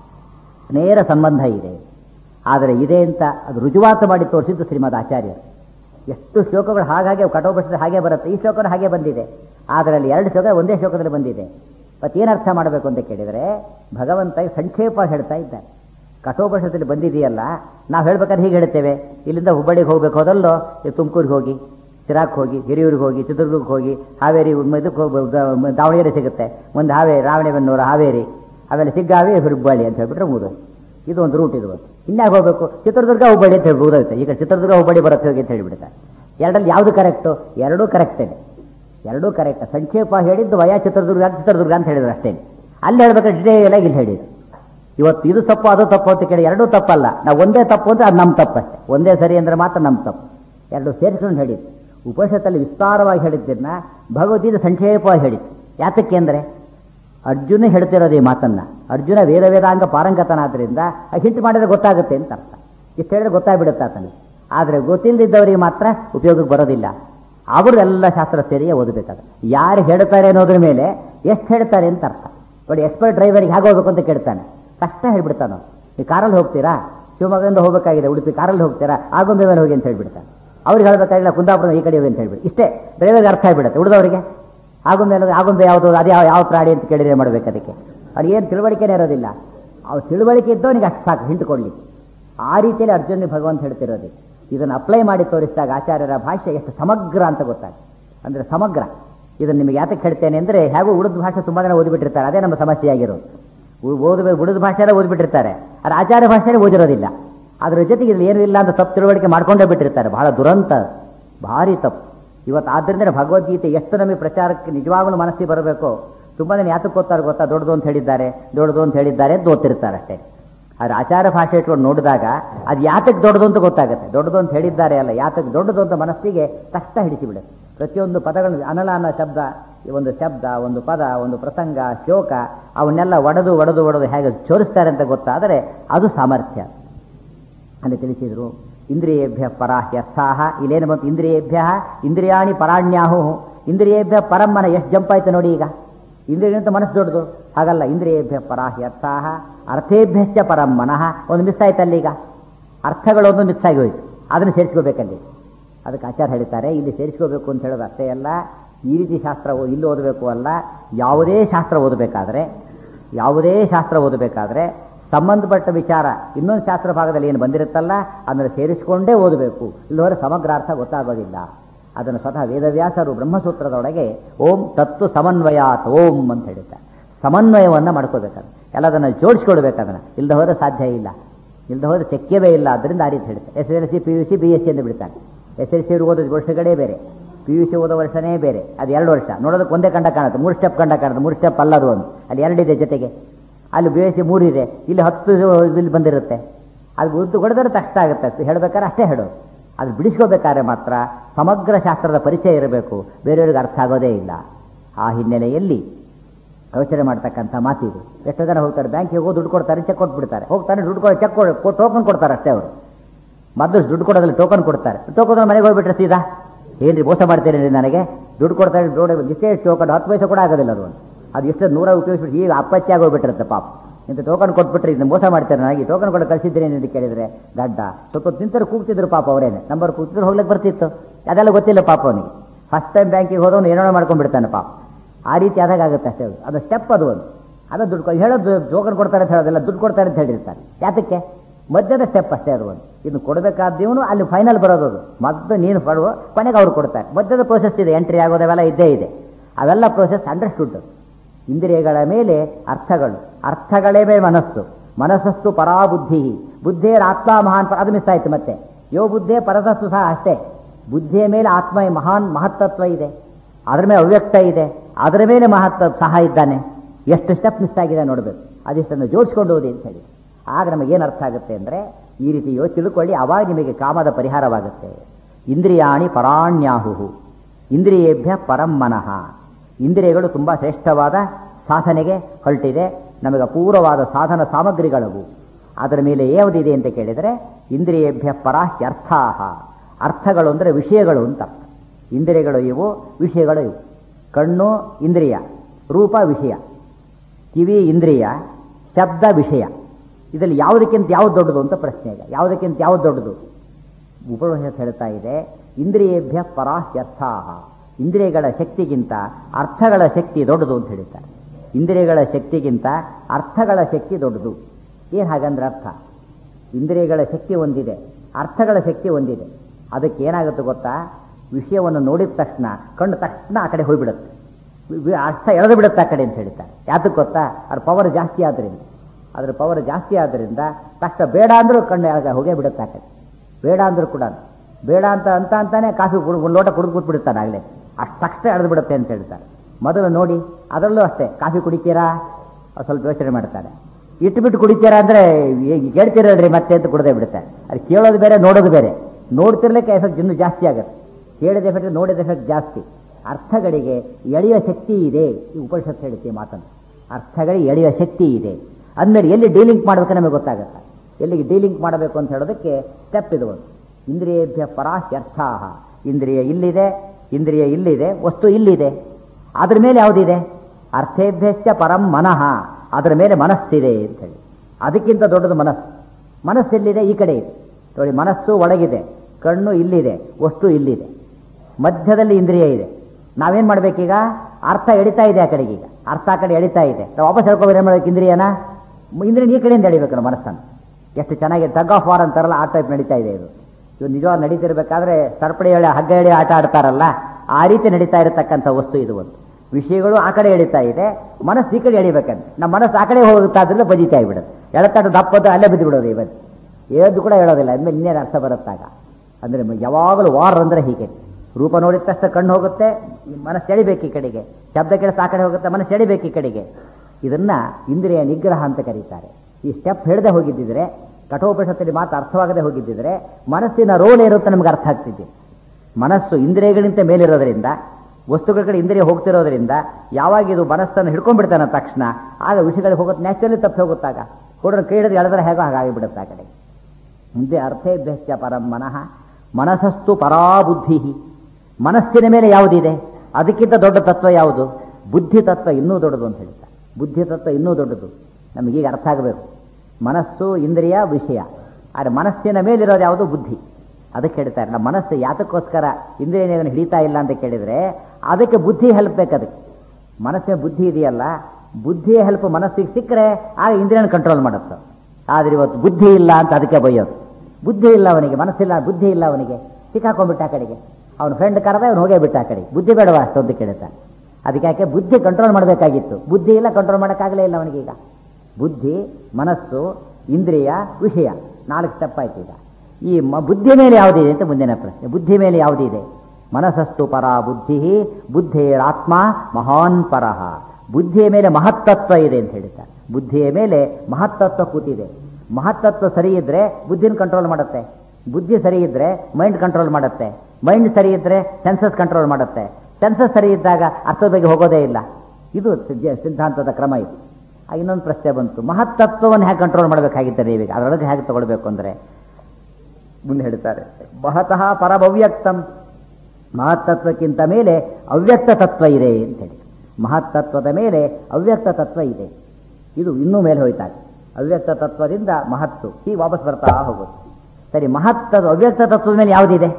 Speaker 1: ನೇರ ಸಂಬಂಧ ಇದೆ ಆದರೆ ಇದೆ ಅಂತ ಅದು ರುಜುವಾತು ಮಾಡಿ ತೋರಿಸಿದ್ದು ಶ್ರೀಮದ್ ಆಚಾರ್ಯರು ಎಷ್ಟು ಶ್ಲೋಕಗಳು ಹಾಗಾಗಿ ಕಠೋಪನಿಷತ್ತು ಹಾಗೆ ಬರುತ್ತೆ ಈ ಶ್ಲೋಕನೂ ಹಾಗೆ ಬಂದಿದೆ ಆದರೆ ಅಲ್ಲಿ ಎರಡು ಶ್ಲೋಕ ಒಂದೇ ಶ್ಲೋಕದಲ್ಲಿ ಬಂದಿದೆ ಮತ್ತೇನು ಅರ್ಥ ಮಾಡಬೇಕು ಅಂತ ಕೇಳಿದರೆ ಭಗವಂತ ಸಂಕ್ಷೇಪ ಹೇಳ್ತಾ ಇದ್ದಾರೆ ಕಠೋಪನಿಷತ್ತಲ್ಲಿ ಬಂದಿದೆಯಲ್ಲ ನಾವು ಹೇಳ್ಬೇಕಾದ್ರೆ ಹೀಗೆ ಹೇಳ್ತೇವೆ ಇಲ್ಲಿಂದ ಹುಬ್ಬಳ್ಳಿಗೆ ಹೋಗ್ಬೇಕು ಹೋದಲ್ಲೋ ಇಲ್ಲಿ ತುಮಕೂರಿಗೆ ಹೋಗಿ ಸಿರಾಕ್ ಹೋಗಿ ಹಿರಿಯೂರಿಗೆ ಹೋಗಿ ಚಿತ್ರದುರ್ಗಕ್ಕೆ ಹೋಗಿ ಹಾವೇರಿ ಇದಕ್ಕೆ ಹೋಗ್- ದ- ದಾವಣಗೆರೆ ಸಿಗುತ್ತೆ ಒಂದು ಹಾವೇರಿ ರಾವಣೆಬೆನ್ನೂರು ಹಾವೇರಿ ಆಮೇಲೆ ಸಿಗ್ಗಾವಿ ಹುಬ್ಬಳ್ಳಿ ಅಂತ ಹೇಳ್ಬಿಟ್ರೆ ಮುಗಿದು ಇದು ಒಂದು ರೂಟ್ ಇದು ಇನ್ಯಾಗ ಹೋಗಬೇಕು ಚಿತ್ರದುರ್ಗ ಹುಬ್ಬಳ್ಳಿ ಅಂತ ಹೇಳ್ಬೋದಾಗುತ್ತೆ ಈಗ ಚಿತ್ರದುರ್ಗ ಹುಬ್ಬಳ್ಳಿ ಬರುತ್ತೆ ಹೋಗಿ ಅಂತ ಹೇಳ್ಬಿಡ್ತಾರೆ ಎರಡಲ್ಲಿ ಯಾವುದು ಕರೆಕ್ಟು ಎರಡೂ ಕರೆಕ್ಟ್ ಇದೆ ಎರಡೂ ಕರೆಕ್ಟ್ ಸಂಕ್ಷೇಪ ಹೇಳಿದ್ದು ವಯ ಚಿತ್ರದುರ್ಗ ಚಿತ್ರದುರ್ಗ ಅಂತ ಹೇಳಿದ್ರು ಅಷ್ಟೇ ಅಲ್ಲಿ ಹೇಳ್ಬೇಕಾದ್ರೆ ಡಿಟೇಲ್ ಆಗಿ ಇಲ್ಲಿ ಹೇಳಿದ್ರು ಇವತ್ತು ಇದು ತಪ್ಪು ಅದು ತಪ್ಪು ಅಂತ ಕೇಳಿ ಎರಡೂ ತಪ್ಪಲ್ಲ ನಾವು ಒಂದೇ ತಪ್ಪು ಅಂದ್ರೆ ಅದು ನಮ್ಮ ತಪ್ಪಷ್ಟೇ ಒಂದೇ ಸರಿ ಅಂದ್ರೆ ಮಾತ್ರ ನಮ್ಮ ತಪ್ಪು ಎರಡು ಸೇರಿಸ್ಕೊಂಡು ಹೇಳಿದ್ದು ಉಪನಿಷತ್ತಲ್ಲಿ ವಿಸ್ತಾರವಾಗಿ ಹೇಳಿದ್ದನ್ನ ಭಗವದ್ಗೀತೆ ಸಂಕ್ಷೇಪವಾಗಿ ಹೇಳಿದ್ದು ಯಾತಕ್ಕೆ ಅಂದರೆ ಅರ್ಜುನ ಹೇಳ್ತಿರೋದು ಈ ಮಾತನ್ನ ಅರ್ಜುನ ವೇದ ವೇದಾಂಗ ಪಾರಂಗತನಾದ್ರಿಂದ ಹಿಂಟ್ ಮಾಡಿದ್ರೆ ಗೊತ್ತಾಗುತ್ತೆ ಅಂತ ಅರ್ಥ ಇಷ್ಟು ಹೇಳಿದ್ರೆ ಗೊತ್ತಾಗ್ಬಿಡುತ್ತೆ ಆತನಿಗೆ ಆದರೆ ಗೊತ್ತಿಲ್ಲದಿದ್ದವರಿಗೆ ಮಾತ್ರ ಉಪಯೋಗಕ್ಕೆ ಬರೋದಿಲ್ಲ ಅವರು ಎಲ್ಲ ಶಾಸ್ತ್ರ ಸೇರಿಯೇ ಓದಬೇಕಾದ್ರೆ ಯಾರು ಹೇಳ್ತಾರೆ ಅನ್ನೋದ್ರ ಮೇಲೆ ಎಷ್ಟು ಹೇಳ್ತಾರೆ ಅಂತ ಅರ್ಥ ನೋಡಿ ಎಕ್ಸ್ಪರ್ಟ್ ಡ್ರೈವರ್ಗೆ ಹೇಗೆ ಹೋಗ್ಬೇಕು ಅಂತ ಕೇಳ್ತಾನೆ ಕಷ್ಟ ಹೇಳ್ಬಿಡ್ತಾನೆ ನೀವು ಕಾರಲ್ಲಿ ಹೋಗ್ತೀರಾ ಶಿವಮೊಗ್ಗದಿಂದ ಹೋಗಬೇಕಾಗಿದೆ ಉಡುಪಿ ಕಾರಲ್ಲಿ ಹೋಗ್ತೀರಾ ಆಗೊಂಬೆ ಮೇಲೆ ಹೋಗಿ ಅಂತ ಹೇಳ್ಬಿಡ್ತಾನೆ ಅವ್ರಿಗೆ ಹೇಳ್ಬೇಕಾಗಿಲ್ಲ ಕುಂದಾಪುರದ ಈ ಕಡೆ ಹೋಗಿ ಅಂತ ಹೇಳ್ಬಿಟ್ಟು ಇಷ್ಟೇ ಡ್ರೈವರ್ಗೆ ಅರ್ಥ ಆಗ್ಬಿಡುತ್ತೆ ಉಳಿದವರಿಗೆ ಆಗೊಂಬೆ ಅನ್ನೋದು ಆಗೊಂಬೆ ಯಾವುದು ಅದು ಯಾವ ಯಾವ ಪ್ರಾಣಿ ಅಂತ ಕೇಳಿದ್ರೆ ಮಾಡ್ಬೇಕು ಅದಕ್ಕೆ ಅವ್ರಿಗೆ ಏನು ತಿಳುವಳಿಕೆನೇ ಇರೋದಿಲ್ಲ ಅವ್ರು ತಿಳುವಳಿಕೆ ಇದ್ದವನಿಗೆ ಅಷ್ಟು ಸಾಕು ಹಿಂಟು ಕೊಡ್ಲಿಕ್ಕೆ ಆ ರೀತಿಯಲ್ಲಿ ಅರ್ಜುನಿಗೆ ಭಗವಂತ ಹೇಳ್ತಿರೋದು ಇದನ್ನು ಅಪ್ಲೈ ಮಾಡಿ ತೋರಿಸಿದಾಗ ಆಚಾರ್ಯರ ಭಾಷೆ ಎಷ್ಟು ಸಮಗ್ರ ಅಂತ ಗೊತ್ತಾಗುತ್ತೆ ಅಂದರೆ ಸಮಗ್ರ ಇದನ್ನು ನಿಮಗೆ ಯಾತಕ್ಕೆ ಹೇಳ್ತೇನೆ ಅಂದರೆ ಹೇಗೂ ಉಳಿದ ಭಾಷೆ ತುಂಬ ಜನ ಓದಿಬಿಟ್ಟಿರ್ತಾರೆ ಅದೇ ನಮ್ಮ ಸಮಸ್ಯೆ ಆಗಿರೋದು ಉ- ಓದಬೇಕು ಉಳಿದ ಭಾಷೆಲ್ಲ ಓದಿಬಿಟ್ಟಿರ್ತಾರೆ ಆದರೆ ಆಚಾರ್ಯ ಭಾಷೆನೇ ಓದಿರೋದಿಲ್ಲ ಅದ್ರ ಜೊತೆಗೆ ಇಲ್ಲಿ ಏನೂ ಇಲ್ಲ ಅಂತ ತಪ್ಪು ತಿಳುವಳಿಕೆ ಮಾಡ್ಕೊಂಡೇ ಬಿಟ್ಟಿರ್ತಾರೆ ಬಹಳ ದುರಂತ ಭಾರಿ ತಪ್ಪು ಇವತ್ತು ಆದ್ದರಿಂದ ಭಗವದ್ಗೀತೆ ಎಷ್ಟು ನಮಗೆ ಪ್ರಚಾರಕ್ಕೆ ನಿಜವಾಗಲೂ ಮನಸ್ಸಿಗೆ ಬರಬೇಕು ತುಂಬ ಜನ ಯಾತಕ್ಕೆ ಓದ್ತಾರೆ ಗೊತ್ತಾ ದೊಡ್ಡದು ಅಂತ ಹೇಳಿದ್ದಾರೆ ದೊಡ್ಡದು ಅಂತ ಹೇಳಿದ್ದಾರೆ ಅಂತ ಓದ್ತಿರ್ತಾರೆ ಅಷ್ಟೇ ಆದರೆ ಆಚಾರ ಭಾಷೆ ಇಟ್ಕೊಂಡು ನೋಡಿದಾಗ ಅದು ಯಾತಕ್ಕೆ ದೊಡ್ಡದು ಅಂತ ಗೊತ್ತಾಗುತ್ತೆ ದೊಡ್ಡದು ಅಂತ ಹೇಳಿದ್ದಾರೆ ಅಲ್ಲ ಯಾತಕ್ಕೆ ದೊಡ್ಡದು ಅಂತ ಮನಸ್ಸಿಗೆ ತಕ್ಷಣ ಹಿಡಿಸಿಬಿಡುತ್ತೆ ಪ್ರತಿಯೊಂದು ಪದಗಳನ್ನು ಅನಲ ಅನ್ನೋ ಶಬ್ದ ಈ ಒಂದು ಶಬ್ದ ಒಂದು ಪದ ಒಂದು ಪ್ರಸಂಗ ಶ್ಲೋಕ ಅವನ್ನೆಲ್ಲ ಒಡೆದು ಒಡೆದು ಒಡೆದು ಹೇಗೆ ಚೋರಿಸ್ತಾರೆ ಅಂತ ಗೊತ್ತಾದರೆ ಅದು ಸಾಮರ್ಥ್ಯ ಅಲ್ಲಿ ತಿಳಿಸಿದರು ಇಂದ್ರಿಯೇಭ್ಯ ಪರಾಹ್ಯರ್ಥಾ ಇಲ್ಲೇನು ಬಂತು ಇಂದ್ರಿಯೇಭ್ಯ ಇಂದ್ರಿಯಾಣಿ ಪರಾಣ್ಯಾಹು ಇಂದ್ರಿಯೇಭ್ಯ ಪರಮ್ಮನ ಎಷ್ಟು ಜಂಪ್ ಆಯ್ತು ನೋಡಿ ಈಗ ಇಂದ್ರಿಯಂತ ಮನಸ್ಸು ದೊಡ್ಡದು ಹಾಗಲ್ಲ ಇಂದ್ರಿಯೇಭ್ಯ ಪರಾಹ್ಯರ್ಥಾ ಅರ್ಥೇಭ್ಯಶ್ಚ ಪರಂ ಮನಃ ಒಂದು ಮಿಸ್ ಆಯ್ತಲ್ಲ ಈಗ ಅರ್ಥಗಳೊಂದು ಮಿಕ್ಸ್ ಆಗಿ ಹೋಯ್ತು ಅದನ್ನು ಸೇರಿಸ್ಕೋಬೇಕಲ್ಲಿ ಅದಕ್ಕೆ ಆಚಾರ ಹೇಳ್ತಾರೆ ಇಲ್ಲಿ ಸೇರಿಸ್ಕೋಬೇಕು ಅಂತ ಹೇಳೋದು ಅಷ್ಟೇ ಅಲ್ಲ ಈ ರೀತಿ ಶಾಸ್ತ್ರ ಓ- ಇಲ್ಲಿ ಓದಬೇಕು ಅಲ್ಲ ಯಾವುದೇ ಶಾಸ್ತ್ರ ಓದಬೇಕಾದ್ರೆ ಯಾವುದೇ ಶಾಸ್ತ್ರ ಓದಬೇಕಾದ್ರೆ ಸಂಬಂಧಪಟ್ಟ ವಿಚಾರ ಇನ್ನೊಂದು ಶಾಸ್ತ್ರ ಭಾಗದಲ್ಲಿ ಏನು ಬಂದಿರುತ್ತಲ್ಲ ಅದನ್ನು ಸೇರಿಸಿಕೊಂಡೇ ಓದಬೇಕು ಇಲ್ಲವರೆ ಸಮಗ್ರ ಅರ್ಥ ಗೊತ್ತಾಗೋದಿಲ್ಲ ಅದನ್ನು ಸ್ವತಃ ವೇದವ್ಯಾಸರು ಬ್ರಹ್ಮಸೂತ್ರದೊಳಗೆ ಓಂ ತತ್ವ ಸಮನ್ವಯಾತ್ ಓಂ ಅಂತ ಹೇಳ್ತಾರೆ ಸಮನ್ವಯವನ್ನು ಮಾಡ್ಕೋಬೇಕಾದ್ರೆ ಎಲ್ಲದನ್ನು ಜೋಡಿಸ್ಕೊಳ್ಬೇಕು ಅದನ್ನು ಇಲ್ಲದ ಹೋದ್ರೆ ಸಾಧ್ಯ ಇಲ್ಲ ಇಲ್ಲದ ಹೋದ್ರೆ ಶಕ್ಯವೇ ಇಲ್ಲ ಅದರಿಂದ ಆ ರೀತಿ ಹೇಳ್ತಾರೆ S L C P U C B S C ಅಂತ ಬಿಡ್ತಾನೆ ಎಸ್ ಎಲ್ ಸಿ ಓದೋ ವರ್ಷಗಳೇ ಬೇರೆ ಪಿ ಯು ಸಿ ಓದೋ ವರ್ಷನೇ ಬೇರೆ ಅದು ಎರಡು ವರ್ಷ ನೋಡೋದಕ್ಕೆ ಒಂದೇ ಕಂಡ ಕಾಣುತ್ತೆ ಮೂರು ಸ್ಟೆಪ್ ಕಂಡ ಕಾಣುತ್ತೆ ಮೂರು ಸ್ಟೆಪ್ ಅಲ್ಲದು ಒಂದು ಅಲ್ಲಿ ಎರಡಿದೆ ಜೊತೆಗೆ ಅಲ್ಲಿ ಬಿ ಎಸ್ ಸಿ ಮೂರಿದೆ ಇಲ್ಲಿ ಹತ್ತು ಇಲ್ಲಿ ಬಂದಿರುತ್ತೆ ಅದು ಉದ್ದು ಹೊಡೆದ್ರೆ ಕಷ್ಟ ಆಗುತ್ತೆ ಹೇಳ್ಬೇಕಾದ್ರೆ ಅಷ್ಟೇ ಹೇಳೋದು ಅದು ಬಿಡಿಸ್ಕೋಬೇಕಾದ್ರೆ ಮಾತ್ರ ಸಮಗ್ರ ಶಾಸ್ತ್ರದ ಪರಿಚಯ ಇರಬೇಕು ಬೇರೆಯವ್ರಿಗೆ ಅರ್ಥ ಆಗೋದೇ ಇಲ್ಲ ಆ ಹಿನ್ನೆಲೆಯಲ್ಲಿ ಯೋಚನೆ ಮಾಡ್ತಕ್ಕಂಥ ಮಾತಿದು ಎಷ್ಟೋ ಜನ ಹೋಗ್ತಾರೆ ಬ್ಯಾಂಕಿಗೆ ಹೋಗಿ ದುಡ್ಡು ಕೊಡ್ತಾರೆ ಚೆಕ್ ಕೊಟ್ಬಿಡ್ತಾರೆ ಹೋಗ್ತಾನೆ ದುಡ್ಡು ಕೊಡ ಚೆಕ್ ಕೊಡು ಟೋಕನ್ ಕೊಡ್ತಾರೆ ಅಷ್ಟೇ ಅವರು ಮೊದಲು ದುಡ್ಡು ಕೊಡೋದ್ರಲ್ಲಿ ಟೋಕನ್ ಕೊಡ್ತಾರೆ ಟೋಕನ್ ಮನೆಗೆ ಹೋಗ್ಬಿಟ್ರೆ ಸೀದಾ ಏನ್ರಿ ಮೋಸ ಮಾಡ್ತೀರಿ ನನಗೆ ದುಡ್ಡು ಕೊಡ್ತಾರೆ ದುಡ್ಡು ಇಷ್ಟೇ ಟೋಕನ್ ಹತ್ತು ಪೈಸೆ ಕೂಡ ಆಗೋದಿಲ್ಲ ಅದು ಅದು ಎಷ್ಟು ನೂರ ಉಪಯೋಗಿಸ್ಬಿಟ್ಟು ಈಗ ಅಪ್ಪಚ್ಚಿ ಆಗೋಗ್ಬಿಟ್ಟಿರುತ್ತೆ ಪಾಪ ಇಂಥ ಟೋಕನ್ ಕೊಟ್ಬಿಟ್ರೆ ಇದನ್ನ ಮೋಸ ಮಾಡ್ತಾರೆ ನನಗೆ ಟೋಕನ್ ಕೊಟ್ಟು ಕಳಿಸಿದ್ದೀನಿ ಅಂತ ಕೇಳಿದ್ರೆ ಗಡ್ಡ ಸ್ವಲ್ಪ ನಿಂತರು ಕೂಗ್ತಿದ್ರು ಪಾಪ ಅವರೇನೆ ನಂಬರ್ ಕೂಗ್ತಿದ್ರು ಹೋಗ್ಲಿಕ್ಕೆ ಬರ್ತಿತ್ತು ಅದೆಲ್ಲ ಗೊತ್ತಿಲ್ಲ ಪಾಪ ಅವನಿಗೆ ಫಸ್ಟ್ ಟೈಮ್ ಬ್ಯಾಂಕಿಗೆ ಹೋದವನು ಏನೋ ಮಾಡ್ಕೊಂಡ್ಬಿಡ್ತಾನೆ ಪಾಪ ಆ ರೀತಿ ಆದಾಗ ಆಗುತ್ತೆ ಅಷ್ಟೇ ಅದು ಅದು ಸ್ಟೆಪ್ ಅದು ಒಂದು ಅದು ದುಡ್ಡು ಕೊ- ಹೇಳೋದು ಟೋಕನ್ ಕೊಡ್ತಾರೆ ಅಂತ ಹೇಳೋದಿಲ್ಲ ದುಡ್ಡು ಕೊಡ್ತಾರೆ ಅಂತ ಹೇಳಿರ್ತಾರೆ ಯಾತಕ್ಕೆ ಮಧ್ಯದ ಸ್ಟೆಪ್ ಅಷ್ಟೇ ಅದು ಒಂದು ಇನ್ನು ಕೊಡಬೇಕಾದವನು ಅಲ್ಲಿ ಫೈನಲ್ ಬರೋದು ಅದು ಮೊದಲು ನೀನು ಪಡುವ ಕೊನೆಗೆ ಅವ್ರು ಕೊಡ್ತಾರೆ ಮಧ್ಯದ ಪ್ರೋಸೆಸ್ ಇದೆ ಎಂಟ್ರಿ ಆಗೋದು ಅವೆಲ್ಲ ಇದ್ದೇ ಇದೆ ಅವೆಲ್ಲ ಪ್ರೋಸೆಸ್ ಅಂಡರ್ಸ್ಟುಡ್ ಇಂದ್ರಿಯಗಳ ಮೇಲೆ ಅರ್ಥಗಳು ಅರ್ಥಗಳೇ ಮೇಲೆ ಮನಸ್ಸು ಮನಸ್ಸಸ್ತು ಪರಾಬುದ್ಧಿ ಬುದ್ಧೇರ ಆತ್ಮ ಮಹಾನ್ ಪ- ಅದು ಮಿಸ್ ಆಯ್ತು ಮತ್ತೆ ಯೋ ಬುದ್ಧೇ ಪರತಸ್ತು ಸಹ ಅಷ್ಟೇ ಬುದ್ಧಿಯ ಮೇಲೆ ಆತ್ಮ ಮಹಾನ್ ಮಹತ್ತತ್ವ ಇದೆ ಅದರ ಮೇಲೆ ಅವ್ಯಕ್ತ ಇದೆ ಅದರ ಮೇಲೆ ಮಹತ್ವ ಸಹ ಇದ್ದಾನೆ ಎಷ್ಟು ಸ್ಟೆಪ್ ಮಿಸ್ ಆಗಿದೆ ನೋಡಬೇಕು ಅದಿಷ್ಟನ್ನು ಜೋಡಿಸ್ಕೊಂಡು ಹೋದಿ ಅಂತ ಹೇಳಿ ಆಗ ನಮಗೇನು ಅರ್ಥ ಆಗುತ್ತೆ ಅಂದರೆ ಈ ರೀತಿ ಯೋ ತಿಳ್ಕೊಳ್ಳಿ ಅವಾಗ ನಿಮಗೆ ಕಾಮದ ಪರಿಹಾರವಾಗುತ್ತೆ ಇಂದ್ರಿಯಾಣಿ ಪರಾಣ್ಯಾಹು ಇಂದ್ರಿಯೇಭ್ಯ ಪರಂ ಮನಃ ಇಂದ್ರಿಯಗಳು ತುಂಬ ಶ್ರೇಷ್ಠವಾದ ಸಾಧನೆಗೆ ಹೊರಟಿದೆ ನಮಗೆ ಅಪೂರ್ವವಾದ ಸಾಧನ ಸಾಮಗ್ರಿಗಳವು ಅದರ ಮೇಲೆ ಯಾವುದಿದೆ ಅಂತ ಕೇಳಿದರೆ ಇಂದ್ರಿಯೇಭ್ಯ ಪರಾಹ್ಯರ್ಥಾಹ ಅರ್ಥಗಳು ಅಂದರೆ ವಿಷಯಗಳು ಅಂತ ಅರ್ಥ ಇಂದ್ರಿಯಗಳು ಇವು ವಿಷಯಗಳು ಇವು ಕಣ್ಣು ಇಂದ್ರಿಯ ರೂಪ ವಿಷಯ ಕಿವಿ ಇಂದ್ರಿಯ ಶಬ್ದ ವಿಷಯ ಇದರಲ್ಲಿ ಯಾವುದಕ್ಕಿಂತ ಯಾವ್ದು ದೊಡ್ಡದು ಅಂತ ಪ್ರಶ್ನೆ ಇದೆ ಯಾವುದಕ್ಕಿಂತ ಯಾವ್ದು ದೊಡ್ಡದು ಉಪನಿಷತ್ ಹೇಳ್ತಾ ಇದೆ ಇಂದ್ರಿಯೇಭ್ಯ ಪರಾಹ್ಯರ್ಥಾಹ ಇಂದ್ರಿಯಗಳ ಶಕ್ತಿಗಿಂತ ಅರ್ಥಗಳ ಶಕ್ತಿ ದೊಡ್ಡದು ಅಂತ ಹೇಳ್ತಾರೆ ಇಂದ್ರಿಯಗಳ ಶಕ್ತಿಗಿಂತ ಅರ್ಥಗಳ ಶಕ್ತಿ ದೊಡ್ಡದು ಏನು ಹಾಗಂದ್ರೆ ಅರ್ಥ ಇಂದ್ರಿಯಗಳ ಶಕ್ತಿ ಒಂದಿದೆ ಅರ್ಥಗಳ ಶಕ್ತಿ ಒಂದಿದೆ ಅದಕ್ಕೆ ಏನಾಗುತ್ತೆ ಗೊತ್ತಾ ವಿಷಯವನ್ನು ನೋಡಿದ ತಕ್ಷಣ ಕಣ್ಣು ತಕ್ಷಣ ಆ ಕಡೆ ಹೋಗ್ಬಿಡುತ್ತೆ ವಿ- ವಿ- ಅರ್ಥ ಎಳೆದು ಬಿಡುತ್ತೆ ಆ ಕಡೆ ಅಂತ ಹೇಳ್ತಾರೆ ಯಾತಕ್ಕೆ ಗೊತ್ತಾ ಅದ್ರ ಪವರ್ ಜಾಸ್ತಿ ಆದ್ದರಿಂದ ಅದ್ರ ಪವರ್ ಜಾಸ್ತಿ ಆದ್ದರಿಂದ ತಕ್ಷಣ ಬೇಡ ಅಂದರೂ ಕಣ್ಣು ಎಳಗ ಹೋಗೇ ಬಿಡುತ್ತೆ ಆ ಕಡೆ ಬೇಡ ಅಂದರೂ ಕೂಡ ಬೇಡ ಅಂತ ಅಂತ ಅಂತಾನೆ ಕಾಫಿ ಕುಡ್ ಒಂದು ಲೋಟ ಕುಡಿದು ಕೂತ್ಬಿಡುತ್ತಾನೆ ಆಗಲೇ ಅಷ್ಟು ತಕ್ಷಣ ಎಳೆದು ಬಿಡುತ್ತೆ ಅಂತ ಹೇಳ್ತಾರೆ ಮೊದಲು ನೋಡಿ ಅದರಲ್ಲೂ ಅಷ್ಟೇ ಕಾಫಿ ಕುಡಿತೀರಾ ಅವ್ರು ಸ್ವಲ್ಪ ಯೋಚನೆ ಮಾಡ್ತಾರೆ ಇಟ್ಬಿಟ್ಟು ಕುಡಿತೀರಾ ಅಂದರೆ ಕೇಳ್ತಿರಲ್ರಿ ಮತ್ತೆ ಅಂತ ಕುಡದೇ ಬಿಡುತ್ತೆ ಅದು ಕೇಳೋದು ಬೇರೆ ನೋಡೋದು ಬೇರೆ ನೋಡ್ತಿರ್ಲಿಕ್ಕೆ ಎಫೆಕ್ಟ್ ಇನ್ನೂ ಜಾಸ್ತಿ ಆಗುತ್ತೆ ಕೇಳಿದ ಎಫೆಕ್ಟ್ ನೋಡಿದ ಎಫೆಕ್ಟ್ ಜಾಸ್ತಿ ಅರ್ಥಗಳಿಗೆ ಎಳೆಯುವ ಶಕ್ತಿ ಇದೆ ಈ ಉಪನಿಷತ್ತು ಹೇಳುತ್ತೆ ಈ ಮಾತನ್ನು ಅರ್ಥಗಳಿಗೆ ಎಳೆಯುವ ಶಕ್ತಿ ಇದೆ ಅಂದಮೇಲೆ ಎಲ್ಲಿ ಡೀಲಿಂಕ್ ಮಾಡಬೇಕು ನಮಗೆ ಗೊತ್ತಾಗುತ್ತೆ ಎಲ್ಲಿಗೆ ಡೀಲಿಂಕ್ ಮಾಡಬೇಕು ಅಂತ ಹೇಳೋದಕ್ಕೆ ಸ್ಟೆಪ್ ಇದು ಒಂದು ಇಂದ್ರಿಯೇಭ್ಯ ಪರಾಹ್ಯರ್ಥಾಹ ಇಂದ್ರಿಯ ಇಲ್ಲಿದೆ ಇಂದ್ರಿಯ ಇಲ್ಲಿದೆ ವಸ್ತು ಇಲ್ಲಿದೆ ಅದ್ರ ಮೇಲೆ ಯಾವುದಿದೆ ಅರ್ಥೇಭ್ಯಶ್ಚ ಪರಂ ಮನಃ ಅದರ ಮೇಲೆ ಮನಸ್ಸಿದೆ ಅಂತ ಹೇಳಿ ಅದಕ್ಕಿಂತ ದೊಡ್ಡದು ಮನಸ್ಸು ಮನಸ್ಸೆಲ್ಲಿದೆ ಈ ಕಡೆ ಇದೆ ನೋಡಿ ಮನಸ್ಸು ಒಳಗಿದೆ ಕಣ್ಣು ಇಲ್ಲಿದೆ ವಸ್ತು ಇಲ್ಲಿದೆ ಮಧ್ಯದಲ್ಲಿ ಇಂದ್ರಿಯ ಇದೆ ನಾವೇನ್ ಮಾಡ್ಬೇಕೀಗ ಅರ್ಥ ಎಳಿತಾ ಇದೆ ಆ ಕಡೆಗೆ ಈಗ ಅರ್ಥ ಆ ಕಡೆ ಎಳಿತಾ ಇದೆ ನಾವು ವಾಪಸ್ ಹೇಳ್ಕೊಬೇರೆ ಮಾಡ್ಬೇಕು ಇಂದ್ರಿಯನ ಇಂದ್ರಿಯ ಈ ಕಡೆಯಿಂದ ಎಳಿಬೇಕು ನಾವು ಮನಸ್ಸನ್ನು ಎಷ್ಟು ಚೆನ್ನಾಗಿ ಟಗ್ ಆಫ್ ವಾರ್ ಅಂತಾರಲ್ಲ ಆ ಟೈಪ್ ನಡೀತಾ ಇದೆ ಇದು ಇವು ನಿಜವಾಗಿ ನಡೀತಿರ್ಬೇಕಾದ್ರೆ ಸರ್ಪಡಿ ಎಳೆ ಹಗ್ಗ ಎಳೆ ಆಟ ಆಡ್ತಾರಲ್ಲ ಆ ರೀತಿ ನಡೀತಾ ಇರತಕ್ಕಂಥ ವಸ್ತು ಇದು ಒಂದು ವಿಷಯಗಳು ಆ ಕಡೆ ಎಳಿತಾ ಇದೆ ಮನಸ್ಸು ಈ ಕಡೆ ಎಳಿಬೇಕಂತ ನಮ್ಮ ಮನಸ್ಸು ಆ ಕಡೆ ಹೋಗುತ್ತಾ ಆದ್ರಿಂದ ಬಜಿತಾ ಆಗ್ಬಿಡುತ್ತೆ ಎಳತಾಡು ದಪ್ಪದ್ದು ಅಲ್ಲೇ ಬಿದ್ದು ಬಿಡೋದು ಇವತ್ತು ಏದು ಕೂಡ ಹೇಳೋದಿಲ್ಲ ಅಂದಮೇಲೆ ಇನ್ನೇನು ಅರ್ಥ ಬರುತ್ತಾಗ ಅಂದರೆ ಯಾವಾಗಲೂ ವಾರ್ ಅಂದರೆ ಹೀಗೆ ರೂಪ ನೋಡಿದ ತಕ್ಷಣ ಕಣ್ಣು ಹೋಗುತ್ತೆ ಮನಸ್ಸು ಎಳಿಬೇಕು ಈ ಕಡೆಗೆ ಶಬ್ದ ಕೇಳಿಸ್ ಆ ಕಡೆ ಹೋಗುತ್ತೆ ಮನಸ್ಸು ಎಳಿಬೇಕು ಈ ಕಡೆಗೆ ಇದನ್ನ ಇಂದ್ರಿಯ ನಿಗ್ರಹ ಅಂತ ಕರೀತಾರೆ ಈ ಸ್ಟೆಪ್ ಹೇಳದೆ ಹೋಗಿದ್ದಿದ್ರೆ ಕಠೋಪನಿಷತ್ತಲ್ಲಿ ಮಾತು ಅರ್ಥವಾಗದೆ ಹೋಗಿದ್ದಿದ್ರೆ ಮನಸ್ಸಿನ ರೋಲ್ ಇರುತ್ತೆ ನಮ್ಗೆ ಅರ್ಥ ಆಗ್ತಿದೆ ಮನಸ್ಸು ಇಂದ್ರಿಯಗಳಿಂದ ಮೇಲಿರೋದ್ರಿಂದ ವಸ್ತುಗಳ ಕಡೆ ಇಂದ್ರಿಯ ಹೋಗ್ತಿರೋದ್ರಿಂದ ಯಾವಾಗ ಇದು ಮನಸ್ಸನ್ನು ಹಿಡ್ಕೊಂಡ್ಬಿಡ್ತಾನೆ ತಕ್ಷಣ ಆಗ ವಿಷಯಗಳಿಗೆ ಹೋಗುತ್ತೆ ನ್ಯಾಚುರಲಿ ತಪ್ಪಿ ಹೋಗುತ್ತಾಗ ಕೂಡ ಕೈ ಹಿಡಿದು ಎಳೆದ್ರೆ ಹೇಗೋ ಹಾಗಾಗಿಬಿಡುತ್ತೆ ಆ ಕಡೆ ಮುಂದೆ ಅರ್ಥೇಭ್ಯಸ್ಯ ಪರಂ ಮನಃ ಮನಸ್ಸಸ್ತು ಪರಾಬುದ್ಧಿ ಮನಸ್ಸಿನ ಮೇಲೆ ಯಾವುದಿದೆ ಅದಕ್ಕಿಂತ ದೊಡ್ಡ ತತ್ವ ಯಾವುದು ಬುದ್ಧಿ ತತ್ವ ಇನ್ನೂ ದೊಡ್ಡದು ಅಂತ ಹೇಳ್ತಾರೆ ಬುದ್ಧಿ ತತ್ವ ಇನ್ನೂ ದೊಡ್ಡದು ನಮಗೀಗ ಅರ್ಥ ಆಗಬೇಕು ಮನಸ್ಸು ಇಂದ್ರಿಯ ವಿಷಯ ಆದರೆ ಮನಸ್ಸಿನ ಮೇಲಿರೋದು ಯಾವುದು ಬುದ್ಧಿ ಅದಕ್ಕೆ ಹೇಳ್ತಾರೆ ನಮ್ಮ ಮನಸ್ಸು ಯಾತಕ್ಕೋಸ್ಕರ ಇಂದ್ರಿಯಗಳನ್ನು ಹಿಡಿತಾ ಇಲ್ಲ ಅಂತ ಕೇಳಿದರೆ ಅದಕ್ಕೆ ಬುದ್ಧಿ ಹೆಲ್ಪ್ ಬೇಕು ಅದಕ್ಕೆ ಮನಸ್ಸಿನ ಬುದ್ಧಿ ಇದೆಯಲ್ಲ ಬುದ್ಧಿಯ ಹೆಲ್ಪ್ ಮನಸ್ಸಿಗೆ ಸಿಕ್ಕರೆ ಆಗ ಇಂದ್ರಿಯನ ಕಂಟ್ರೋಲ್ ಮಾಡುತ್ತೆ ಆದರೆ ಇವತ್ತು ಬುದ್ಧಿ ಇಲ್ಲ ಅಂತ ಅದಕ್ಕೆ ಬೈಯೋದು ಬುದ್ಧಿ ಇಲ್ಲ ಅವನಿಗೆ ಮನಸ್ಸಿಲ್ಲ ಬುದ್ಧಿ ಇಲ್ಲ ಅವನಿಗೆ ಸಿಕ್ಕಾಕೊಂಡ್ಬಿಟ್ಟ ಆ ಕಡೆಗೆ ಅವನ ಫ್ರೆಂಡ್ ಕರೆದ ಅವನು ಹೋಗೇ ಬಿಟ್ಟ ಆ ಕಡೆ ಬುದ್ಧಿ ಬೇಡವಾ ಅಷ್ಟೊಂದು ಕೇಳುತ್ತಾನೆ ಅದಕ್ಕೆ ಯಾಕೆ ಬುದ್ಧಿ ಕಂಟ್ರೋಲ್ ಮಾಡಬೇಕಾಗಿತ್ತು ಬುದ್ಧಿ ಇಲ್ಲ ಕಂಟ್ರೋಲ್ ಮಾಡೋಕ್ಕಾಗಲೇ ಇಲ್ಲ ಅವನಿಗೀಗ ಬುದ್ಧಿ ಮನಸ್ಸು ಇಂದ್ರಿಯ ವಿಷಯ ನಾಲ್ಕು ಸ್ಟೆಪ್ ಆಯ್ತು ಈಗ ಈ ಮ ಬುದ್ಧಿ ಮೇಲೆ ಯಾವುದಿದೆ ಅಂತ ಮುಂದಿನ ಪ್ರಶ್ನೆ ಬುದ್ಧಿ ಮೇಲೆ ಯಾವುದಿದೆ ಮನಸ್ಸಸ್ತು ಪರ ಬುದ್ಧಿ ಬುದ್ಧೇರಾತ್ಮ ಮಹಾನ್ ಪರಹ ಬುದ್ಧಿಯ ಮೇಲೆ ಮಹತ್ತತ್ವ ಇದೆ ಅಂತ ಹೇಳ್ತಾರೆ ಬುದ್ಧಿಯ ಮೇಲೆ ಮಹತ್ತತ್ವ ಕೂತಿದೆ ಮಹತ್ತತ್ವ ಸರಿ ಇದ್ರೆ ಬುದ್ಧಿನ ಕಂಟ್ರೋಲ್ ಮಾಡುತ್ತೆ ಬುದ್ಧಿ ಸರಿ ಇದ್ರೆ ಮೈಂಡ್ ಕಂಟ್ರೋಲ್ ಮಾಡುತ್ತೆ ಮೈಂಡ್ ಸರಿ ಇದ್ರೆ ಸೆನ್ಸಸ್ ಕಂಟ್ರೋಲ್ ಮಾಡುತ್ತೆ ಸೆನ್ಸಸ್ ಸರಿ ಇದ್ದಾಗ ಅರ್ಥದ ಬಗ್ಗೆ ಹೋಗೋದೇ ಇಲ್ಲ ಇದು ಸಿದ್ಧ- ಸಿದ್ಧಾಂತದ ಕ್ರಮ ಇದು ಆ ಇನ್ನೊಂದು ಪ್ರಶ್ನೆ ಬಂತು ಮಹತ್ತತ್ವವನ್ನು ಹೇಗೆ ಕಂಟ್ರೋಲ್ ಮಾಡಬೇಕಾಗಿತ್ತು ನೀವೀಗ ಅದರೊಳಗೆ ಹೇಗೆ ತಗೊಳ್ಬೇಕು ಅಂದರೆ ಮುಂದೆ ಹೇಳ್ತಾರೆ ಮಹತಃ ಪರಮವ್ಯಕ್ತಂ ಮಹತ್ತತ್ವಕ್ಕಿಂತ ಮೇಲೆ ಅವ್ಯಕ್ತ ತತ್ವ ಇದೆ ಅಂತ ಹೇಳಿ ಮಹತ್ತತ್ವದ ಮೇಲೆ ಅವ್ಯಕ್ತ ತತ್ವ ಇದೆ ಇದು ಇನ್ನೂ ಮೇಲೆ ಹೋಯ್ತಾಗ ಅವ್ಯಕ್ತ ತತ್ವದಿಂದ ಮಹತ್ತು ಹೀಗೆ ವಾಪಸ್ ಬರ್ತಾ ಹೋಗೋದು ಸರಿ ಮಹತ್ತದ ಅವ್ಯಕ್ತ ತತ್ವದ ಮೇಲೆ ಯಾವುದಿದೆ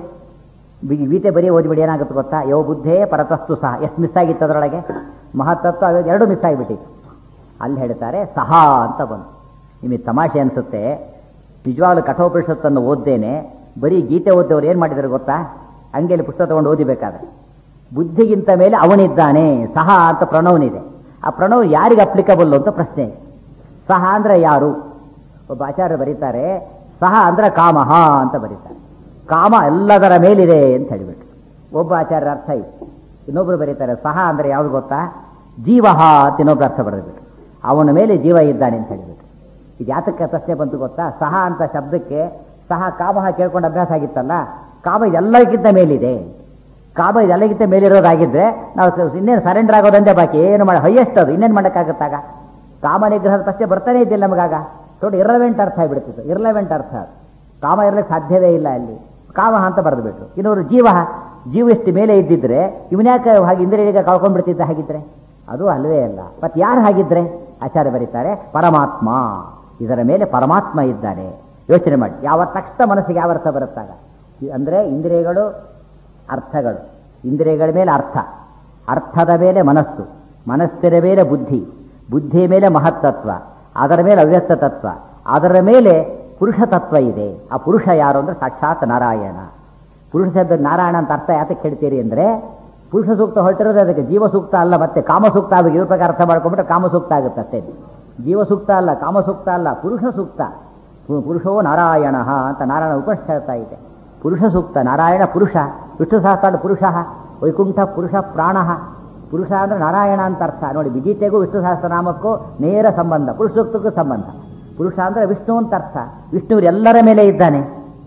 Speaker 1: ಬಿ- ಗೀತೆ ಬರೀ ಓದಿಬಿಡಿ ಏನಾಗುತ್ತೆ ಗೊತ್ತಾ ಯೋ ಬುದ್ಧೇ ಪರತಸ್ತು ಸಹ ಎಷ್ಟು ಮಿಸ್ ಆಗಿತ್ತು ಅದರೊಳಗೆ ಮಹತ್ತತ್ವ ಅದು ಎರಡು ಮಿಸ್ ಆಗಿಬಿಟ್ಟಿತ್ತು ಅಲ್ಲಿ ಹೇಳ್ತಾರೆ ಸಹ ಅಂತ ಬಂತು ನಿಮಗೆ ತಮಾಷೆ ಅನಿಸುತ್ತೆ ನಿಜವಾಗ್ಲೂ ಕಠೋಪನಿಷತ್ತನ್ನು ಓದ್ದೇನೆ ಬರೀ ಗೀತೆ ಓದ್ದವ್ರು ಏನು ಮಾಡಿದ್ದಾರೆ ಗೊತ್ತಾ ಹಂಗೆಲ್ಲಿ ಪುಸ್ತಕ ತಗೊಂಡು ಓದಿಬೇಕಾದ್ರೆ ಬುದ್ಧಿಗಿಂತ ಮೇಲೆ ಅವನಿದ್ದಾನೆ ಸಹ ಅಂತ ಪ್ರಣವನಿದೆ ಆ ಪ್ರಣವ್ ಯಾರಿಗೆ ಅಪ್ಲಿಕಬಲ್ ಅಂತ ಪ್ರಶ್ನೆ ಸಹ ಅಂದ್ರೆ ಯಾರು ಒಬ್ಬ ಆಚಾರ್ಯ ಬರೀತಾರೆ ಸಹ ಅಂದ್ರೆ ಕಾಮಹ ಅಂತ ಬರೀತಾರೆ ಕಾಮ ಎಲ್ಲದರ ಮೇಲಿದೆ ಅಂತ ಹೇಳಿಬಿಟ್ಟು ಒಬ್ಬ ಆಚಾರ್ಯರ ಅರ್ಥ ಇತ್ತು ಇನ್ನೊಬ್ರು ಬರೀತಾರೆ ಸಹ ಅಂದ್ರೆ ಯಾವ್ದು ಗೊತ್ತಾ ಜೀವಹ ಅಂತ ಇನ್ನೊಬ್ರು ಅರ್ಥ ಬರೆದ್ಬಿಟ್ಟು ಅವನ ಮೇಲೆ ಜೀವ ಇದ್ದಾನೆ ಅಂತ ಹೇಳಿಬಿಟ್ಟು ಇದು ಯಾತಕ್ಕೆ ಪ್ರಶ್ನೆ ಬಂತು ಗೊತ್ತಾ ಸಹ ಅಂತ ಶಬ್ದಕ್ಕೆ ಸಹ ಕಾಮಹ ಕೇಳ್ಕೊಂಡು ಅಭ್ಯಾಸ ಆಗಿತ್ತಲ್ಲ ಕಾಮ ಇದೆಲ್ಲಕ್ಕಿಂತ ಮೇಲಿದೆ ಕಾಮ ಇದೆಲ್ಲಕ್ಕಿಂತ ಮೇಲಿರೋದಾಗಿದ್ರೆ ನಾವು ಸ- ಇನ್ನೇನು ಸರೆಂಡರ್ ಆಗೋದಂದೇ ಬಾಕಿ ಏನು ಮಾಡಿ ಹೈಯೆಸ್ಟ್ ಅದು ಇನ್ನೇನು ಮಾಡೋಕ್ಕಾಗತ್ತಾಗ ಕಾಮ ನಿಗ್ರಹದ ಪ್ರಶ್ನೆ ಬರ್ತಾನೆ ಇದ್ದಿಲ್ಲ ನಮಗಾಗ ನೋಡಿ ಇರಲೆವೆಂಟ್ ಅರ್ಥ ಆಗಿಬಿಡ್ತಿತ್ತು ಇರಲೆವೆಂಟ್ ಅರ್ಥ ಅದು. ಕಾಮ ಇರಲಿಕ್ಕೆ ಸಾಧ್ಯವೇ ಇಲ್ಲ ಅಲ್ಲಿ ಕಾಮ ಅಂತ ಬರೆದುಬಿಟ್ರು ಇನ್ನೊರು ಜೀವ ಜೀವ ಎಷ್ಟು ಮೇಲೆ ಇದ್ದಿದ್ರೆ ಇವನ್ಯಾಕೆ ಹಾಗೆ ಇಂದ್ರಿಯರಿಗೆ ಕಳ್ಕೊಂಡ್ಬಿಡ್ತಿದ್ದ ಹಾಗಿದ್ರೆ ಅದು ಅಲ್ವೇ ಅಲ್ಲ ಮತ್ತೆ ಯಾರು ಹಾಗಿದ್ರೆ ಆಚಾರ್ಯ ಬರೀತಾರೆ ಪರಮಾತ್ಮ ಇದರ ಮೇಲೆ ಪರಮಾತ್ಮ ಇದ್ದಾನೆ ಯೋಚನೆ ಮಾಡಿ ಯಾವ ತಕ್ಷಣ ಮನಸ್ಸಿಗೆ ಯಾವ ಅರ್ಥ ಬರುತ್ತಾಗ ಈ- ಅಂದ್ರೆ ಇಂದ್ರಿಯಗಳು ಅರ್ಥಗಳು ಇಂದ್ರಿಯಗಳ ಮೇಲೆ ಅರ್ಥ ಅರ್ಥದ ಮೇಲೆ ಮನಸ್ಸು ಮನಸ್ಸಿನ ಮೇಲೆ ಬುದ್ಧಿ ಬುದ್ಧಿಯ ಮೇಲೆ ಮಹತ್ತತ್ವ ಅದರ ಮೇಲೆ ಅವ್ಯಕ್ತ ತತ್ವ ಅದರ ಮೇಲೆ ಪುರುಷ ತತ್ವ ಇದೆ ಆ ಪುರುಷ ಯಾರು ಅಂದ್ರೆ ಸಾಕ್ಷಾತ್ ನಾರಾಯಣ ಪುರುಷ ಶಬ್ದ ನಾರಾಯಣ ಅಂತ ಅರ್ಥ ಯಾತಕ್ಕೆ ಹೇಳ್ತೀರಿ ಅಂದ್ರೆ ಪುರುಷ ಸೂಕ್ತ ಹೊರಟಿರೋದು ಅದಕ್ಕೆ ಜೀವ ಸೂಕ್ತ ಅಲ್ಲ ಮತ್ತೆ ಕಾಮ ಸೂಕ್ತ ಆಗಬೇಕು ಇವ್ರ ಪ್ರಕಾರ ಅರ್ಥ ಮಾಡ್ಕೊಂಡ್ಬಿಟ್ರೆ ಕಾಮ ಸೂಕ್ತ ಆಗುತ್ತೆ ಅಷ್ಟೇ ಜೀವ ಸೂಕ್ತ ಅಲ್ಲ ಕಾಮ ಸೂಕ್ತ ಅಲ್ಲ ಪುರುಷ ಸೂಕ್ತ ಪು- ಪುರುಷೋ ನಾರಾಯಣ ಅಂತ ನಾರಾಯಣ ಉಪನಿಷತ್ ಹೇಳ್ತಾ ಇದೆ ಪುರುಷ ಸೂಕ್ತ ನಾರಾಯಣ ಪುರುಷ ವಿಷ್ಣು ಸಹಸ್ರ ಪುರುಷ ವೈಕುಂಠ ಪುರುಷ ಪ್ರಾಣ ಪುರುಷ ಅಂದ್ರೆ ನಾರಾಯಣ ಅಂತ ಅರ್ಥ ನೋಡಿ ವಿಗೀತೆಗೂ ವಿಷ್ಣು ಸಹಸ್ರನಾಮಕ್ಕೂ ನೇರ ಸಂಬಂಧ ಪುರುಷ ಸೂಕ್ತಕ್ಕೂ ಸಂಬಂಧ ಪುರುಷ ಅಂದ್ರೆ ವಿಷ್ಣು ಅಂತ ಅರ್ಥ ವಿಷ್ಣು ಎಲ್ಲರ ಮೇಲೆ ಇದ್ದಾನೆ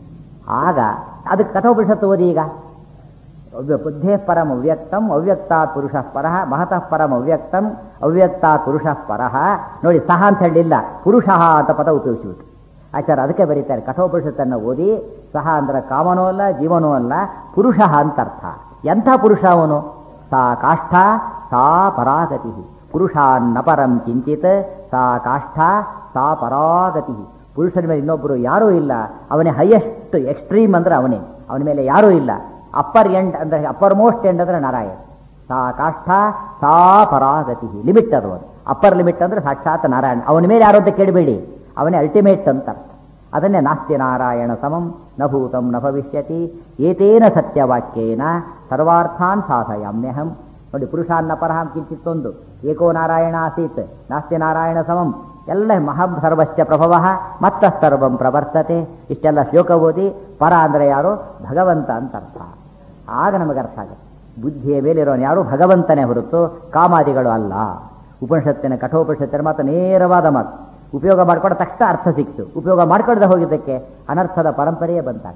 Speaker 1: ಆಗ ಅದಕ್ಕೆ ಕಠೋಪನಿಷತ್ತು ಓದಿ ಈಗ ಅವ್ಯ ಬುದ್ಧೇ ಪರಂ ಅವ್ಯಕ್ತಂ ಅವ್ಯಕ್ತಾತ್ ಪುರುಷ ಪರಃ ಮಹತಃ ಪರಂ ಅವ್ಯಕ್ತಂ ಅವ್ಯಕ್ತಾತ್ ಪುರುಷ ಪರಃ ನೋಡಿ ಸಹ ಅಂತ ಹೇಳಿಲ್ಲ ಪುರುಷ ಅಂತ ಪದ ಉಪಯೋಗಿಸಿಬಿಟ್ಟು ಆಚಾರ ಅದಕ್ಕೆ ಬರೀತಾರೆ ಕಠೋಪನಿಷತ್ತನ್ನು ಓದಿ ಸಹ ಅಂದ್ರೆ ಕಾಮನೂ ಅಲ್ಲ ಜೀವನೂ ಅಲ್ಲ ಪುರುಷ ಅಂತ ಅರ್ಥ ಎಂಥ ಪುರುಷ ಅವನು ಸಾ ಕಾಷ್ಠ ಸಾ ಪರಾಗತಿ ಪುರುಷಾನ್ನ ಪರಂ ಕಿಂಚಿತ್ ಸಾ ಕಾಷ್ಠ ಸಾ ಪರಾಗತಿ ಪುರುಷನ ಮೇಲೆ ಇನ್ನೊಬ್ಬರು ಯಾರೂ ಇಲ್ಲ ಅವನೇ ಹೈಯೆಸ್ಟ್ ಎಕ್ಸ್ಟ್ರೀಮ್ ಅಂದ್ರೆ ಅವನೇ ಅವನ ಮೇಲೆ ಯಾರೂ ಇಲ್ಲ ಅಪ್ಪರ್ ಎಂಡ್ ಅಂದ್ರೆ ಅಪ್ಪರ್ ಮೋಸ್ಟ್ ಎಂಡ್ ಅಂದ್ರೆ ನಾರಾಯಣ ಸಾ ಕಾಷ್ಠ ಸಾ ಪರಾಗತಿ ಲಿಮಿಟ್ ಅದು ಅದು ಅಪ್ಪರ್ ಲಿಮಿಟ್ ಅಂದ್ರೆ ಸಾಕ್ಷಾತ್ ನಾರಾಯಣ ಅವನ ಮೇಲೆ ಯಾರು ಅಂತ ಕೇಳಬೇಡಿ ಅವನೇ ಅಲ್ಟಿಮೇಟ್ ಅಂತ ಅರ್ಥ ಅದನ್ನೇ ನಾಸ್ತಿ ನಾರಾಯಣ ಸಮಂ ನ ಭೂತಂ ನ ಭವಿಷ್ಯತಿ ಏತೇನ ಸತ್ಯವಾಕ್ಯೇನ ಸರ್ವಾರ್ಥಾನ್ ಸಾಧಯಾಮ್ಯಹಂ ನೋಡಿ ಪುರುಷಾನ್ನ ಪರಹಂ ಕಿಂಚಿತ್ತೊಂದು ಏಕೋ ನಾರಾಯಣ ಆಸೀತ್ ನಾಸ್ತಿ ನಾರಾಯಣ ಸಮಂ ಎಲ್ಲ ಮಹಂ ಸರ್ವಶ್ಚ ಪ್ರಭವ ಮತ್ತ ಸರ್ವಂ ಪ್ರವರ್ತತೆ ಇಷ್ಟೆಲ್ಲ ಶ್ಲೋಕ ಓದಿ ಪರ ಅಂದರೆ ಯಾರು ಭಗವಂತ ಅಂತ ಅರ್ಥ ಆಗ ನಮಗೆ ಅರ್ಥ ಆಗುತ್ತೆ ಬುದ್ಧಿಯ ಮೇಲಿರೋನು ಯಾರು ಭಗವಂತನೇ ಹೊರತು ಕಾಮಾದಿಗಳು ಅಲ್ಲ ಉಪನಿಷತ್ತಿನ ಕಠೋಪನಿಷತ್ತಿನ ಮಾತು ನೇರವಾದ ಮಾತು ಉಪಯೋಗ ಮಾಡ್ಕೊಂಡು ತಕ್ಷಣ ಅರ್ಥ ಸಿಕ್ತು ಉಪಯೋಗ ಮಾಡ್ಕೊಳ್ದೆ ಹೋಗಿದ್ದಕ್ಕೆ ಅನರ್ಥದ ಪರಂಪರೆಯೇ ಬಂತಾಗ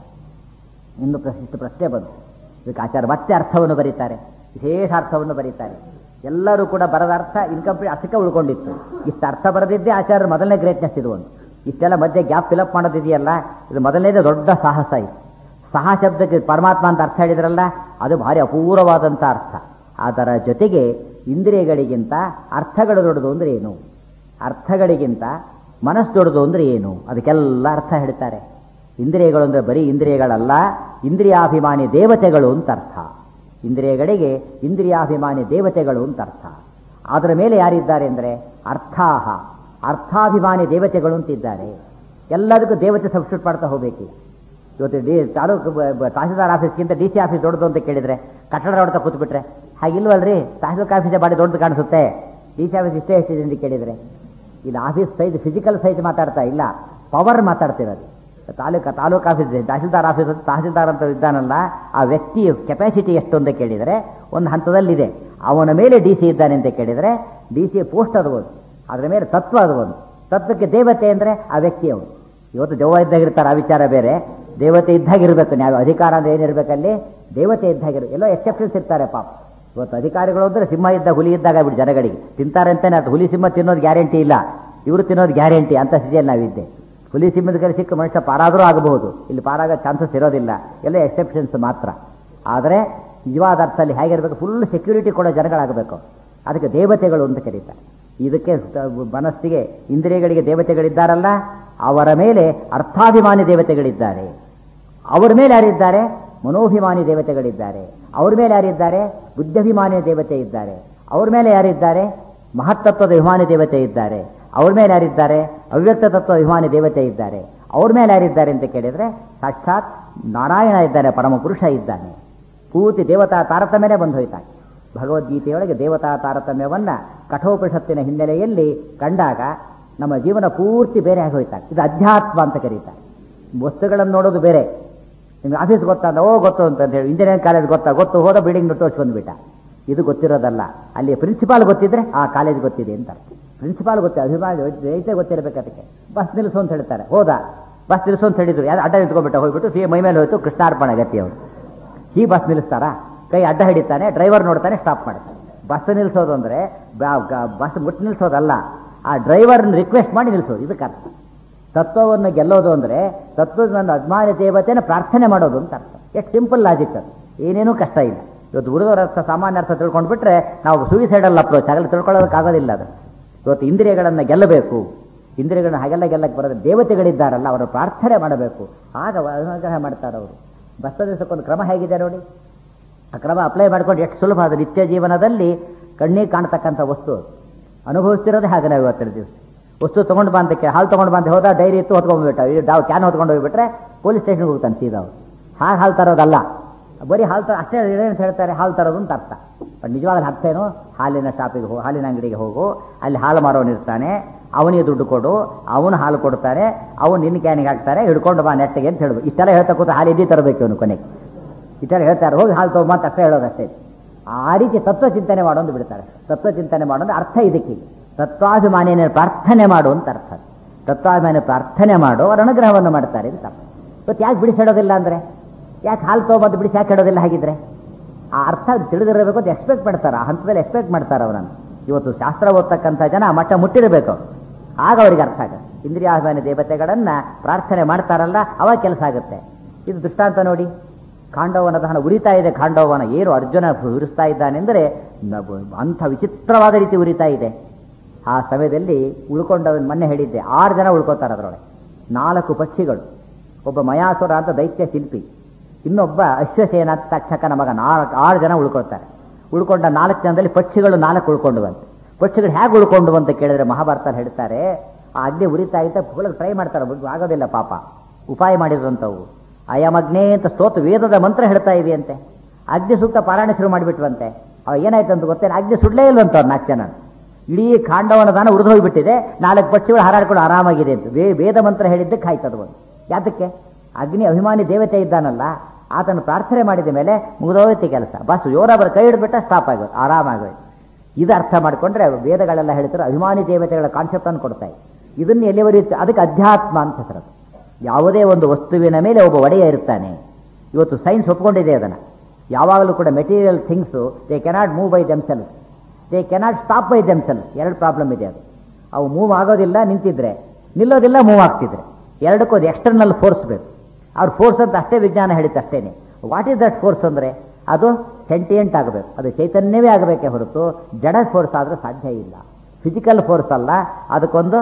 Speaker 1: ಇನ್ನು ಪ್ರಶಿಷ್ಟ ಪ್ರಶ್ನೆ ಬಂತು ಇದಕ್ಕೆ ಆಚಾರ ಮತ್ತೆ ಅರ್ಥವನ್ನು ಬರೀತಾರೆ ವಿಶೇಷ ಅರ್ಥವನ್ನು ಬರೀತಾರೆ ಎಲ್ಲರೂ ಕೂಡ ಬರದ ಅರ್ಥ ಇನ್ಕಂಪ್ಲೀಟ್ ಅರ್ಥಕ್ಕೆ ಉಳ್ಕೊಂಡಿತ್ತು ಇಷ್ಟು ಅರ್ಥ ಬರೆದಿದ್ದೇ ಆಚಾರ್ಯ ಮೊದಲನೇ ಗ್ರೇಟ್ನೆಸ್ ಇದು ಒಂದು ಇಷ್ಟೆಲ್ಲ ಮಧ್ಯೆ ಗ್ಯಾಪ್ ಫಿಲಪ್ ಮಾಡೋದಿದೆಯಲ್ಲ ಇದು ಮೊದಲನೇದೇ ದೊಡ್ಡ ಸಾಹಸ ಇದು ಸಹ ಶಬ್ದಕ್ಕೆ ಪರಮಾತ್ಮ ಅಂತ ಅರ್ಥ ಹೇಳಿದ್ರಲ್ಲ ಅದು ಭಾರಿ ಅಪೂರ್ವವಾದಂಥ ಅರ್ಥ ಅದರ ಜೊತೆಗೆ ಇಂದ್ರಿಯಗಳಿಗಿಂತ ಅರ್ಥಗಳು ದೊಡ್ಡದು ಅಂದ್ರೆ ಏನು ಅರ್ಥಗಳಿಗಿಂತ ಮನಸ್ಸು ದೊಡ್ಡದು ಅಂದ್ರೆ ಏನು ಅದಕ್ಕೆಲ್ಲ ಅರ್ಥ ಹೇಳ್ತಾರೆ ಇಂದ್ರಿಯಗಳು ಅಂದ್ರೆ ಬರೀ ಇಂದ್ರಿಯಗಳಲ್ಲ ಇಂದ್ರಿಯಾಭಿಮಾನಿ ದೇವತೆಗಳು ಅಂತ ಅರ್ಥ ಇಂದ್ರಿಯಗಳಿಗೆ ಇಂದ್ರಿಯಾಭಿಮಾನಿ ದೇವತೆಗಳು ಅಂತ ಅರ್ಥ ಅದರ ಮೇಲೆ ಯಾರಿದ್ದಾರೆ ಅಂದರೆ ಅರ್ಥಾಹ ಅರ್ಥಾಭಿಮಾನಿ ದೇವತೆಗಳು ಅಂತಿದ್ದಾರೆ ಎಲ್ಲದಕ್ಕೂ ದೇವತೆ ಸಬ್ಸ್ಟಿಟ್ಯೂಟ್ ಮಾಡ್ತಾ ಹೋಗ್ಬೇಕೀಗ ಇವತ್ತು ಡಿ ತಾಲೂಕು ಬ- ಬ- ತಹಸೀಲ್ದಾರ್ ಆಫೀಸ್ಗಿಂತ ಡಿ ಸಿ ಆಫೀಸ್ ದೊಡ್ಡದು ಅಂತ ಕೇಳಿದ್ರೆ ಕಟ್ಟಡ ಹೊಡ್ತಾ ಕೂತ್ಬಿಟ್ರೆ ಹಾಗಿಲ್ವಲ್ರಿ ತಹಸೀಲ್ದಾರ್ ಆಫೀಸೇ ಬಾಡಿ ದೊಡ್ಡದು ಕಾಣಿಸುತ್ತೆ ಡಿ ಸಿ ಆಫೀಸ್ ಇಷ್ಟೇ ಎಷ್ಟಿದೆ ಅಂತ ಕೇಳಿದ್ರೆ ಇಲ್ಲಿ ಆಫೀಸ್ ಸೈಜ್ ಫಿಸಿಕಲ್ ಸೈಜ್ ಮಾತಾಡ್ತಾ ಇಲ್ಲ ಪವರ್ ಮಾತಾಡ್ತಿರೋದು ತಾಲೂಕು ತಾಲೂಕು ಆಫೀಸ್ ತಹಸೀಲ್ದಾರ್ ಆಫೀಸ್ ಅಂತ ತಹಸೀಲ್ದಾರ್ ಅಂತ ಇದ್ದಾನಲ್ಲ ಆ ವ್ಯಕ್ತಿಯ ಕೆಪಾಸಿಟಿ ಎಷ್ಟು ಅಂತ ಕೇಳಿದರೆ ಒಂದು ಹಂತದಲ್ಲಿದೆ ಅವನ ಮೇಲೆ ಡಿ ಸಿ ಇದ್ದಾನೆ ಅಂತ ಕೇಳಿದರೆ ಡಿ ಸಿ ಪೋಸ್ಟ್ ಅದು ಒಂದು ಅದರ ಮೇಲೆ ತತ್ವ ಅದು ಒಂದು ತತ್ವಕ್ಕೆ ದೇವತೆ ಅಂದರೆ ಆ ವ್ಯಕ್ತಿ ಅವನು ಇವತ್ತು ದೆವ್ವ ಇದ್ದಾಗಿರ್ತಾರೆ ಆ ವಿಚಾರ ಬೇರೆ ದೇವತೆ ಇದ್ದಾಗಿರ್ಬೇಕು ನೀವು ಅಧಿಕಾರ ಅಂದ್ರೆ ಏನಿರ್ಬೇಕಲ್ಲಿ ದೇವತೆ ಇದ್ದಾಗಿರ್ ಎಲ್ಲೋ ಎಕ್ಸೆಪ್ಷನ್ಸ್ ಇರ್ತಾರೆ ಪಾಪ ಇವತ್ತು ಅಧಿಕಾರಿಗಳು ಅಂದ್ರೆ ಸಿಂಹ ಇದ್ದಾಗ ಹುಲಿ ಇದ್ದಾಗ ಬಿಟ್ಟು ಜನಗಳಿಗೆ ತಿಂತಾರೆ ಅಂತಾನೆ ಅದು ಹುಲಿ ಸಿಂಹ ತಿನ್ನೋದು ಗ್ಯಾರಂಟಿ ಇಲ್ಲ ಇವರು ತಿನ್ನೋದು ಗ್ಯಾರಂಟಿ ಅಂತ ಸ್ಥಿತಿಯಲ್ಲಿ ನಾವಿದ್ದೆ ಹುಲಿ ಸಿಂಹದ ಕಡೆ ಸಿಕ್ಕ ಮನುಷ್ಯ ಪಾರಾದರೂ ಆಗಬಹುದು ಇಲ್ಲಿ ಪಾರಾಗೋ ಚಾನ್ಸಸ್ ಇರೋದಿಲ್ಲ ಎಲ್ಲ ಎಕ್ಸೆಪ್ಷನ್ಸ್ ಮಾತ್ರ ಆದರೆ ನಿಜವಾದ ಅರ್ಥದಲ್ಲಿ ಹೇಗಿರಬೇಕು ಫುಲ್ ಸೆಕ್ಯೂರಿಟಿ ಕೊಡೋ ಜನಗಳಾಗಬೇಕು ಅದಕ್ಕೆ ದೇವತೆಗಳು ಅಂತ ಕರೀತಾರೆ ಇದಕ್ಕೆ ತ- ಮನಸ್ಸಿಗೆ ಇಂದ್ರಿಯಗಳಿಗೆ ದೇವತೆಗಳಿದ್ದಾರಲ್ಲ ಅವರ ಮೇಲೆ ಅರ್ಥಾಭಿಮಾನಿ ದೇವತೆಗಳಿದ್ದಾರೆ ಅವರ ಮೇಲೆ ಯಾರಿದ್ದಾರೆ ಮನೋಭಿಮಾನಿ ದೇವತೆಗಳಿದ್ದಾರೆ ಅವ್ರ ಮೇಲೆ ಯಾರಿದ್ದಾರೆ ಬುದ್ಧಾಭಿಮಾನಿ ದೇವತೆ ಇದ್ದಾರೆ ಅವ್ರ ಮೇಲೆ ಯಾರಿದ್ದಾರೆ ಮಹತ್ತತ್ವದ ಅಭಿಮಾನಿ ದೇವತೆ ಇದ್ದಾರೆ ಅವ್ರ ಮೇಲೆ ಯಾರಿದ್ದಾರೆ ಅವ್ಯಕ್ತ ತತ್ವ ಅಭಿಮಾನಿ ದೇವತೆ ಇದ್ದಾರೆ ಅವ್ರ ಮೇಲೆ ಯಾರಿದ್ದಾರೆ ಅಂತ ಕೇಳಿದ್ರೆ ಸಾಕ್ಷಾತ್ ನಾರಾಯಣ ಇದ್ದಾನೆ ಪರಮ ಪುರುಷ ಇದ್ದಾನೆ ಪೂರ್ತಿ ದೇವತಾ ತಾರತಮ್ಯನೇ ಬಂದು ಹೋಯ್ತಾನೆ ಭಗವದ್ಗೀತೆಯೊಳಗೆ ದೇವತಾ ತಾರತಮ್ಯವನ್ನ ಕಠೋಪನಿಷತ್ತಿನ ಹಿನ್ನೆಲೆಯಲ್ಲಿ ಕಂಡಾಗ ನಮ್ಮ ಜೀವನ ಪೂರ್ತಿ ಬೇರೆ ಆಗಿ ಹೋಯ್ತಾನೆ ಇದು ಅಧ್ಯಾತ್ಮ ಅಂತ ಕರೀತಾರೆ ವಸ್ತುಗಳನ್ನು ನೋಡೋದು ಬೇರೆ ನಿಮ್ಗೆ ಆಫೀಸ್ ಗೊತ್ತಾ ಓ ಗೊತ್ತು ಅಂತ ಹೇಳಿ ಇಂಜಿನಿಯರಿಂಗ್ ಕಾಲೇಜ್ ಗೊತ್ತಾ ಗೊತ್ತು ಹೋದ ಬಿಲ್ಡಿಂಗ್ ತೋರಿಸಿ ಬಂದ್ಬಿಟ್ಟ ಇದು ಗೊತ್ತಿರೋದಲ್ಲ ಅಲ್ಲಿ ಪ್ರಿನ್ಸಿಪಾಲ್ ಗೊತ್ತಿದ್ರೆ ಆ ಕಾಲೇಜ್ ಗೊತ್ತಿದೆ ಅಂತ ಪ್ರಿನ್ಸಿಪಾಲ್ ಗೊತ್ತಿದೆ ಅಭಿಮಾನಿ ರೈತೆ ಗೊತ್ತಿರಬೇಕು ಅದಕ್ಕೆ ಬಸ್ ನಿಲ್ಲಿಸು ಅಂತ ಹೇಳ್ತಾರೆ ಹೋದ ಬಸ್ ನಿಲ್ಲಿಸು ಅಂತ ಹೇಳಿದ್ರು ಯಾರು ಅಡ್ಡ ನಿಂತ್ಕೊಂಡ್ಬಿಟ್ಟ ಹೋಗ್ಬಿಟ್ಟು ಸಿ ಮೈ ಮೇಲೆ ಹೋಯ್ತು ಕೃಷ್ಣಾರ್ಪಣ ಗತಿ ಅವರು ಈ ಬಸ್ ನಿಲ್ಲಿಸ್ತಾರಾ ಕೈ ಅಡ್ಡ ಹಿಡಿತಾನೆ ಡ್ರೈವರ್ ನೋಡ್ತಾನೆ ಸ್ಟಾಪ್ ಮಾಡ್ತಾನೆ ಬಸ್ ನಿಲ್ಲಿಸೋದು ಅಂದ್ರೆ ಬಸ್ ಮುಟ್ಟು ನಿಲ್ಲಿಸೋದಲ್ಲ ಆ ಡ್ರೈವರ್ನ ರಿಕ್ವೆಸ್ಟ್ ಮಾಡಿ ನಿಲ್ಲಿಸೋದು ಇದಕ್ಕೆ ಅರ್ಥ ತತ್ವವನ್ನು ಗೆಲ್ಲೋದು ಅಂದ್ರೆ ತತ್ವದ ನನ್ನ ಅಭಿಮಾನಿ ದೇವತೆನ ಪ್ರಾರ್ಥನೆ ಮಾಡೋದು ಅಂತ ಅರ್ಥ ಎಷ್ಟು ಸಿಂಪಲ್ ಲಾಜಿಕ್ ಅದು ಏನೇನೂ ಕಷ್ಟ ಇಲ್ಲ ಇವತ್ತು ಹುಡುಗರ ಅರ್ಥ ಸಾಮಾನ್ಯ ಅರ್ಥ ತಿಳ್ಕೊಂಡ್ಬಿಟ್ರೆ ನಾವು ಸೂಯಿಸೈಡಲ್ ಅಪ್ರೋಚ್ ಆಗಲಿ ತಿಳ್ಕೊಳ್ಳೋದಕ್ಕಾಗೋದಿಲ್ಲ ಅದು ಇವತ್ತು ಇಂದ್ರಿಯಗಳನ್ನು ಗೆಲ್ಲಬೇಕು ಇಂದ್ರಿಯಗಳನ್ನ ಹಾಗೆಲ್ಲ ಗೆಲ್ಲಕ್ಕೆ ಬರೋದು ದೇವತೆಗಳಿದ್ದಾರಲ್ಲ ಅವರ ಪ್ರಾರ್ಥನೆ ಮಾಡಬೇಕು ಆಗ ಅನುಗ್ರಹ ಮಾಡ್ತಾರೆ ಅವರು ಬಸ್ತದಿಸಕ್ಕೊಂದು ಕ್ರಮ ಹೇಗಿದೆ ನೋಡಿ ಆ ಕ್ರಮ ಅಪ್ಲೈ ಮಾಡ್ಕೊಂಡು ಎಷ್ಟು ಸುಲಭ ಅದು ನಿತ್ಯ ಜೀವನದಲ್ಲಿ ಕಣ್ಣಿಗೆ ಕಾಣ್ತಕ್ಕಂಥ ವಸ್ತು ಅದು. ಅನುಭವಿಸ್ತಿರೋದೇ ಹಾಗೆ ನಾವು ಇವತ್ತಿನ ದಿವಸ ವಸ್ತು ತೊಗೊಂಡು ಬಾ ಅಂತ ಕೇ- ಹಾಲು ತೊಗೊಂಡು ಬಾ ಅಂತ ಹೋದ ಡೈರಿ ಇತ್ತು ಹೊತ್ಕೊಂಡ್ಬಿಟ್ಟ ಈ ಡಾವ್ ಕ್ಯಾನ್ ಹೊತ್ಕೊಂಡು ಹೋಗ್ಬಿಟ್ರೆ ಪೊಲೀಸ್ ಸ್ಟೇಷನ್ಗೆ ಹೋಗ್ತಾನೆ ಸೀದಾ ಅವ್ರು ಹಾಗೆ ಹಾಲು ತರೋದಲ್ಲ ಬರೀ ಹಾಲು ತರ ಅಷ್ಟೇ ಏನಂತ ಹೇಳ್ತಾರೆ ಹಾಲು ತರೋದು ಅಂತ ಅರ್ಥ ಬಟ್ ನಿಜವಾದ ಅರ್ಥ ಏನು ಹಾಲಿನ ಶಾಪಿಗೆ ಹೋಗಿ ಹಾಲಿನ ಅಂಗಡಿಗೆ ಹೋಗು ಅಲ್ಲಿ ಹಾಲು ಮಾರೋನು ಇರ್ತಾನೆ ಅವನಿಗೆ ದುಡ್ಡು ಕೊಡು ಅವನು ಹಾಲು ಕೊಡ್ತಾರೆ ಅವನು ನಿನ್ನ ಕ್ಯಾನಿಗೆ ಹಾಕ್ತಾರೆ ಹಿಡ್ಕೊಂಡು ಬಾ ನೆಟ್ಟಿಗೆ ಅಂತ ಹೇಳ್ಬೇಕು ಇಷ್ಟೆಲ್ಲ ಹೇಳ್ತಾ ಕೂತ ಹಾಲು ಇದ್ದೀ ತರಬೇಕು ಅವನು ಕೊನೆಗೆ ಇತರ ಹೇಳ್ತಾರೆ ಹೋಗಿ ಹಾಲು ತಗೊಂಬ ಅಂತ ಅಷ್ಟೇ ಹೇಳೋದಷ್ಟೇ ಆ ರೀತಿ ತತ್ವ ಚಿಂತನೆ ಮಾಡೋದು ಬಿಡ್ತಾರೆ ತತ್ವ ಚಿಂತನೆ ಮಾಡೋದು ಅರ್ಥ ಇದಕ್ಕೆ ತತ್ವಾಭಿಮಾನಿಯನ್ನು ಪ್ರಾರ್ಥನೆ ಮಾಡು ಅಂತ ಅರ್ಥ ತತ್ವಾಭಿಮಾನಿ ಪ್ರಾರ್ಥನೆ ಮಾಡು ಅವರ ಅನುಗ್ರಹವನ್ನು ಮಾಡ್ತಾರೆ ಅಂತ ಅರ್ಥ. ಇವತ್ತು ಯಾಕೆ ಬಿಡಿಸಿಡೋದಿಲ್ಲ ಅಂದ್ರೆ ಯಾಕೆ ಹಾಲು ತಗೊಂಬಂದು ಬಿಡಿಸಿ ಯಾಕೆ ಇಡೋದಿಲ್ಲ ಹಾಗಿದ್ರೆ ಆ ಅರ್ಥ ತಿಳಿದಿರಬೇಕು ಅಂತ ಎಕ್ಸ್ಪೆಕ್ಟ್ ಮಾಡ್ತಾರೆ ಆ ಹಂತದಲ್ಲಿ ಎಕ್ಸ್ಪೆಕ್ಟ್ ಮಾಡ್ತಾರೆ ಅವರನ್ನು ಇವತ್ತು ಶಾಸ್ತ್ರ ಓದ್ತಕ್ಕಂಥ ಜನ ಆ ಮಟ್ಟ ಮುಟ್ಟಿರಬೇಕು ಆಗ ಅವರಿಗೆ ಅರ್ಥ ಆಗುತ್ತೆ ಇಂದ್ರಿಯಾಭಿಮಾನಿ ದೇವತೆಗಳನ್ನ ಪ್ರಾರ್ಥನೆ ಮಾಡ್ತಾರಲ್ಲ ಅವಾಗ ಕೆಲಸ ಆಗುತ್ತೆ ಇದು ದೃಷ್ಟಾಂತ ನೋಡಿ ಖಾಂಡವನ ದಹನ ಉರಿತಾ ಇದೆ ಖಾಂಡವನ ಏನು ಅರ್ಜುನ ಉರಿಸ್ತಾ ಇದ್ದಾನೆಂದರೆ ನ- ಅಂಥ ವಿಚಿತ್ರವಾದ ರೀತಿ ಉರಿತಾ ಇದೆ ಆ ಸಮಯದಲ್ಲಿ ಉಳ್ಕೊಂಡ ಮೊನ್ನೆ ಹೇಳಿದ್ದೆ ಆರು ಜನ ಉಳ್ಕೋತಾರೆ ಅದರೊಳಗೆ ನಾಲ್ಕು ಪಕ್ಷಿಗಳು ಒಬ್ಬ ಮಯಾಸುರ ಅಂತ ದೈತ್ಯ ಶಿಲ್ಪಿ ಇನ್ನೊಬ್ಬ ಅಶ್ವಸೇನ ಅಂತ ತಕ್ಷಕನ ಮಗ ನಾಲ್ಕು ಆರು ಜನ ಉಳ್ಕೊಳ್ತಾರೆ ಉಳ್ಕೊಂಡ ನಾಲ್ಕು ಜನದಲ್ಲಿ ಪಕ್ಷಿಗಳು ನಾಲ್ಕು ಉಳ್ಕೊಂಡು ಬಂತು ಪಕ್ಷಿಗಳು ಹೇಗೆ ಉಳ್ಕೊಂಡು ಅಂತ ಕೇಳಿದ್ರೆ ಮಹಾಭಾರತ ಹೇಳ್ತಾರೆ ಆ ಅಗ್ನಿ ಉರಿತಾ ಇದ್ದ ಫುಲ್ ಟ್ರೈ ಮಾಡ್ತಾರೆ ಬಟ್ ಆಗೋದಿಲ್ಲ ಪಾಪ ಉಪಾಯ ಮಾಡಿದ್ರಂಥವು ಅಯಮಗ್ನೇ ಅಂತ ಸ್ತೋತ್ರ ವೇದದ ಮಂತ್ರ ಹೇಳ್ತಾ ಇವೆ ಅಂತೆ ಅಗ್ನಿ ಸೂಕ್ತ ಪಾರಾಯಣ ಶುರು ಮಾಡಿಬಿಟ್ವಂತೆ ಅವ ಏನಾಯ್ತು ಅಂತ ಗೊತ್ತೇನೆ ಅಗ್ನಿ ಸುಡ್ಲೇ ಇಲ್ವಂತ ಅವ್ರು ನಾಲ್ಕು ಜನ ಇಡೀ ಕಾಂಡವನ ದಾನ ಉರಿದು ಹೋಗಿಬಿಟ್ಟಿದೆ ನಾಲ್ಕು ಪಕ್ಷಿಗಳು ಹಾರಾಡ್ಕೊಂಡು ಆರಾಮಾಗಿದೆ ಅಂತ ವೇ ವೇದ ಮಂತ್ರ ಹೇಳಿದ್ದಕ್ಕೆ ಆಯ್ತದು ಒಂದು ಯಾತಕ್ಕೆ ಅಗ್ನಿ ಅಭಿಮಾನಿ ದೇವತೆ ಇದ್ದಾನಲ್ಲ ಆತನ ಪ್ರಾರ್ಥನೆ ಮಾಡಿದ ಮೇಲೆ ಮುಗಿದೋಯ್ತು ಕೆಲಸ ಬಸ್ ಯೋರವರ ಕೈ ಹಿಡ್ಬಿಟ್ಟ ಸ್ಟಾಪ್ ಆಗೋದು ಆರಾಮಾಗೋಯ್ತು ಇದು ಅರ್ಥ ಮಾಡಿಕೊಂಡ್ರೆ ವೇದಗಳೆಲ್ಲ ಹೇಳ್ತಾರೆ ಅಭಿಮಾನಿ ದೇವತೆಗಳ ಕಾನ್ಸೆಪ್ಟ್ ಅನ್ನು ಕೊಡ್ತಾ ಇದೆ ಇದನ್ನು ಎಲ್ಲಿವರೆಯುತ್ತೆ ಅದಕ್ಕೆ ಅಧ್ಯಾತ್ಮ ಅಂತ ಹೆಸರು ಯಾವುದೇ ಒಂದು ವಸ್ತುವಿನ ಮೇಲೆ ಒಬ್ಬ ಒಡೆಯ ಇರ್ತಾನೆ ಇವತ್ತು ಸೈನ್ಸ್ ಒಪ್ಕೊಂಡಿದೆ ಅದನ್ನು ಯಾವಾಗಲೂ ಕೂಡ material things they cannot move by themselves they cannot stop by themselves ಎರಡು ಪ್ರಾಬ್ಲಮ್ ಇದೆ ಅದು ಅವು ಮೂವ್ ಆಗೋದಿಲ್ಲ ನಿಂತಿದ್ರೆ ನಿಲ್ಲೋದಿಲ್ಲ ಮೂವ್ ಆಗ್ತಿದ್ರೆ ಎರಡಕ್ಕೂ ಅದು ಎಕ್ಸ್ಟರ್ನಲ್ ಫೋರ್ಸ್ ಬೇಕು ಅವ್ರ ಫೋರ್ಸ್ ಅಂತ ಅಷ್ಟೇ ವಿಜ್ಞಾನ ಹೇಳಿತ್ತು ಅಷ್ಟೇನೆ ವಾಟ್ ಈಸ್ ದಟ್ ಫೋರ್ಸ್ ಅಂದರೆ ಅದು ಸೆಂಟಿಯೆಂಟ್ ಆಗಬೇಕು ಅದು ಚೈತನ್ಯವೇ ಆಗಬೇಕೇ ಹೊರತು ಜಡ ಫೋರ್ಸ್ ಆದರೆ ಸಾಧ್ಯ ಇಲ್ಲ ಫಿಸಿಕಲ್ ಫೋರ್ಸ್ ಅಲ್ಲ ಅದಕ್ಕೊಂದು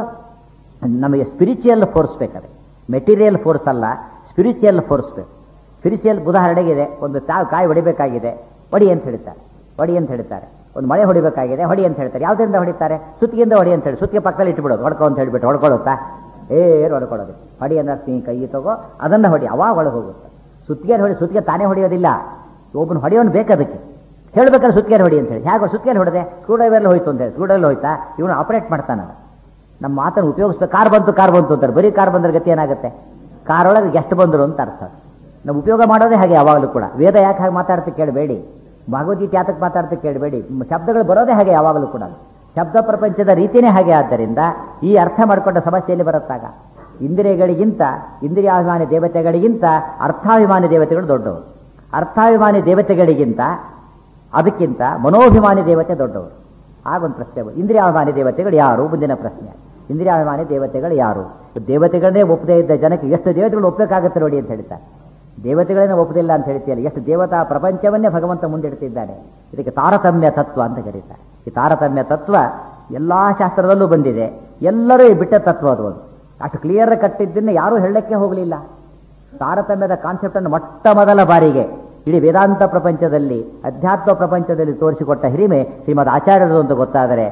Speaker 1: ನಮಗೆ ಸ್ಪಿರಿಚುವಲ್ ಫೋರ್ಸ್ ಬೇಕಾದ್ರೆ ಮೆಟೀರಿಯಲ್ ಫೋರ್ಸ್ ಅಲ್ಲ ಸ್ಪಿರಿಚುವಲ್ ಫೋರ್ಸ್ ಬೇಕು ಸ್ಪಿರಿಚುವಲ್ ಉದಾಹರಣೆಗಿದೆ ಒಂದು ತಾ ಕಾಯಿ ಹೊಡಿಬೇಕಾಗಿದೆ ಹೊಡಿ ಅಂತ ಹೇಳ್ತಾರೆ ಹೊಡಿ ಅಂತ ಹೇಳ್ತಾರೆ ಒಂದು ಮಳೆ ಹೊಡಿಬೇಕಾಗಿದೆ ಹೊಡಿ ಅಂತ ಹೇಳ್ತಾರೆ ಯಾವುದರಿಂದ ಹೊಡಿತಾರೆ ಸುತ್ತಿಗೆಯಿಂದ ಹೊಡಿ ಅಂತ ಹೇಳಿ ಸುತ್ತಿಗೆ ಪಕ್ಕದಲ್ಲಿ ಇಟ್ಬಿಡೋದು ಹೊಡ್ಕೊ ಅಂತ ಹೇಳ್ಬಿಟ್ಟು ಹೊಡ್ಕೊಳ್ಳುತ್ತಾ ಏರು ಹೊಡ್ಕೊಳ್ಳೋದು ಹೊಡಿ ಅಂದ್ರೆ ನೀ ಕೈ ತಗೋ ಅದನ್ನು ಹೊಡಿ ಅವಾಗ ಒಳಗೆ ಹೋಗುತ್ತೆ ಸುತ್ತಿಗೆ ಹೊಡಿ ಸುತ್ತಿಗೆ ತಾನೇ ಹೊಡೆಯೋದಿಲ್ಲ ಒಬ್ಬನು ಹೊಡೆಯೋನು ಬೇಕದಕ್ಕೆ ಹೇಳ್ಬೇಕಾದ್ರೆ ಸುತ್ತಿಗೆ ಹೊಡಿ ಅಂತ ಹೇಳಿ ಹೇಗೆ ಸುತ್ತಿಗೆ ಹೊಡೆದೆ ಸ್ಕ್ರೂ ಡ್ರೈವರ್ಲಿ ಹೋಯ್ತು ಅಂತ ಹೇಳಿ ಸ್ಕ್ರೂ ಡ್ರೈವರ್ ಹೋಯ್ತಾ ಇವನು ಆಪರೇಟ್ ಮಾಡ್ತಾನಲ್ಲ ನಮ್ಮ ಮಾತನ್ನು ಉಪಯೋಗಿಸ್ಬೇಕು ಕಾರ್ ಬಂತು ಕಾರ್ ಬಂತು ಅಂತಾರೆ ಬರೀ ಕಾರ್ ಬಂದ್ರೆ ಗತಿ ಏನಾಗುತ್ತೆ ಕಾರ್ ಒಳಗೆ ಗೆಸ್ಟ್ ಬಂದರು ಅಂತ ಅರ್ಥ ನಾವು ಉಪಯೋಗ ಮಾಡೋದೇ ಹಾಗೆ ಯಾವಾಗಲೂ ಕೂಡ ವೇದ ಯಾಕೆ ಹಾಗೆ ಮಾತಾಡ್ತಾ ಕೇಳಬೇಡಿ ಭಗವದ್ಗೀತೆ ಯಾತಕ್ಕೆ ಮಾತಾಡ್ತಾ ಕೇಳಬೇಡಿ ಶಬ್ದಗಳು ಬರೋದೇ ಹಾಗೆ ಯಾವಾಗಲೂ ಕೂಡ ಶಬ್ದ ಪ್ರಪಂಚದ ರೀತಿಯೇ ಹಾಗೆ ಆದ್ದರಿಂದ ಈ ಅರ್ಥ ಮಾಡಿಕೊಂಡ ಸಮಸ್ಯೆಯಲ್ಲಿ ಬರುತ್ತಾಗ ಇಂದ್ರಿಯಗಳಿಗಿಂತ ಇಂದ್ರಿಯಾಭಿಮಾನಿ ದೇವತೆಗಳಿಗಿಂತ ಅರ್ಥಾಭಿಮಾನಿ ದೇವತೆಗಳು ದೊಡ್ಡವರು ಅರ್ಥಾಭಿಮಾನಿ ದೇವತೆಗಳಿಗಿಂತ ಅದಕ್ಕಿಂತ ಮನೋಭಿಮಾನಿ ದೇವತೆ ದೊಡ್ಡವರು ಆಗೊಂದು ಪ್ರಶ್ನೆ ಬಂತು. ಇಂದ್ರಿಯಾಭಿಮಾನಿ ದೇವತೆಗಳು ಯಾರು ಮುಂದಿನ ಪ್ರಶ್ನೆ ಇಂದ್ರಿಯಾಭಿಮಾನಿ ದೇವತೆಗಳು ಯಾರು ದೇವತೆಗಳನ್ನೇ ಒಪ್ಪದೇ ಇದ್ದ ಜನಕ್ಕೆ ಎಷ್ಟು ದೇವತೆಗಳು ಒಪ್ಪಬೇಕಾಗುತ್ತೆ ನೋಡಿ ಅಂತ ಹೇಳ್ತಾರೆ ದೇವತೆಗಳನ್ನೇ ಒಪ್ಪದಿಲ್ಲ ಅಂತ ಹೇಳ್ತೀಯಲ್ಲ ಎಷ್ಟು ದೇವತಾ ಪ್ರಪಂಚವನ್ನೇ ಭಗವಂತ ಮುಂದಿಡ್ತಿದ್ದಾನೆ ಇದಕ್ಕೆ ತಾರತಮ್ಯ ತತ್ವ ಅಂತ ಕರೀತಾರೆ ಈ ತಾರತಮ್ಯ ತತ್ವ ಎಲ್ಲಾ ಶಾಸ್ತ್ರದಲ್ಲೂ ಬಂದಿದೆ ಎಲ್ಲರೂ ಈ ಬಿಟ್ಟ ತತ್ವ ಅದು ಒಂದು ಅಷ್ಟು ಕ್ಲಿಯರ್ ಕಟ್ಟಿದ್ದನ್ನು ಯಾರೂ ಹೇಳಕ್ಕೆ ಹೋಗಲಿಲ್ಲ ತಾರತಮ್ಯದ ಕಾನ್ಸೆಪ್ಟ್ ಅನ್ನು ಮೊಟ್ಟ ಮೊದಲ ಬಾರಿಗೆ ಇಡೀ ವೇದಾಂತ ಪ್ರಪಂಚದಲ್ಲಿ ಅಧ್ಯಾತ್ಮ ಪ್ರಪಂಚದಲ್ಲಿ ತೋರಿಸಿಕೊಟ್ಟ ಹಿರಿಮೆ ಶ್ರೀಮದ್ ಆಚಾರ್ಯರು ಅಂತ ಗೊತ್ತಾದರೆ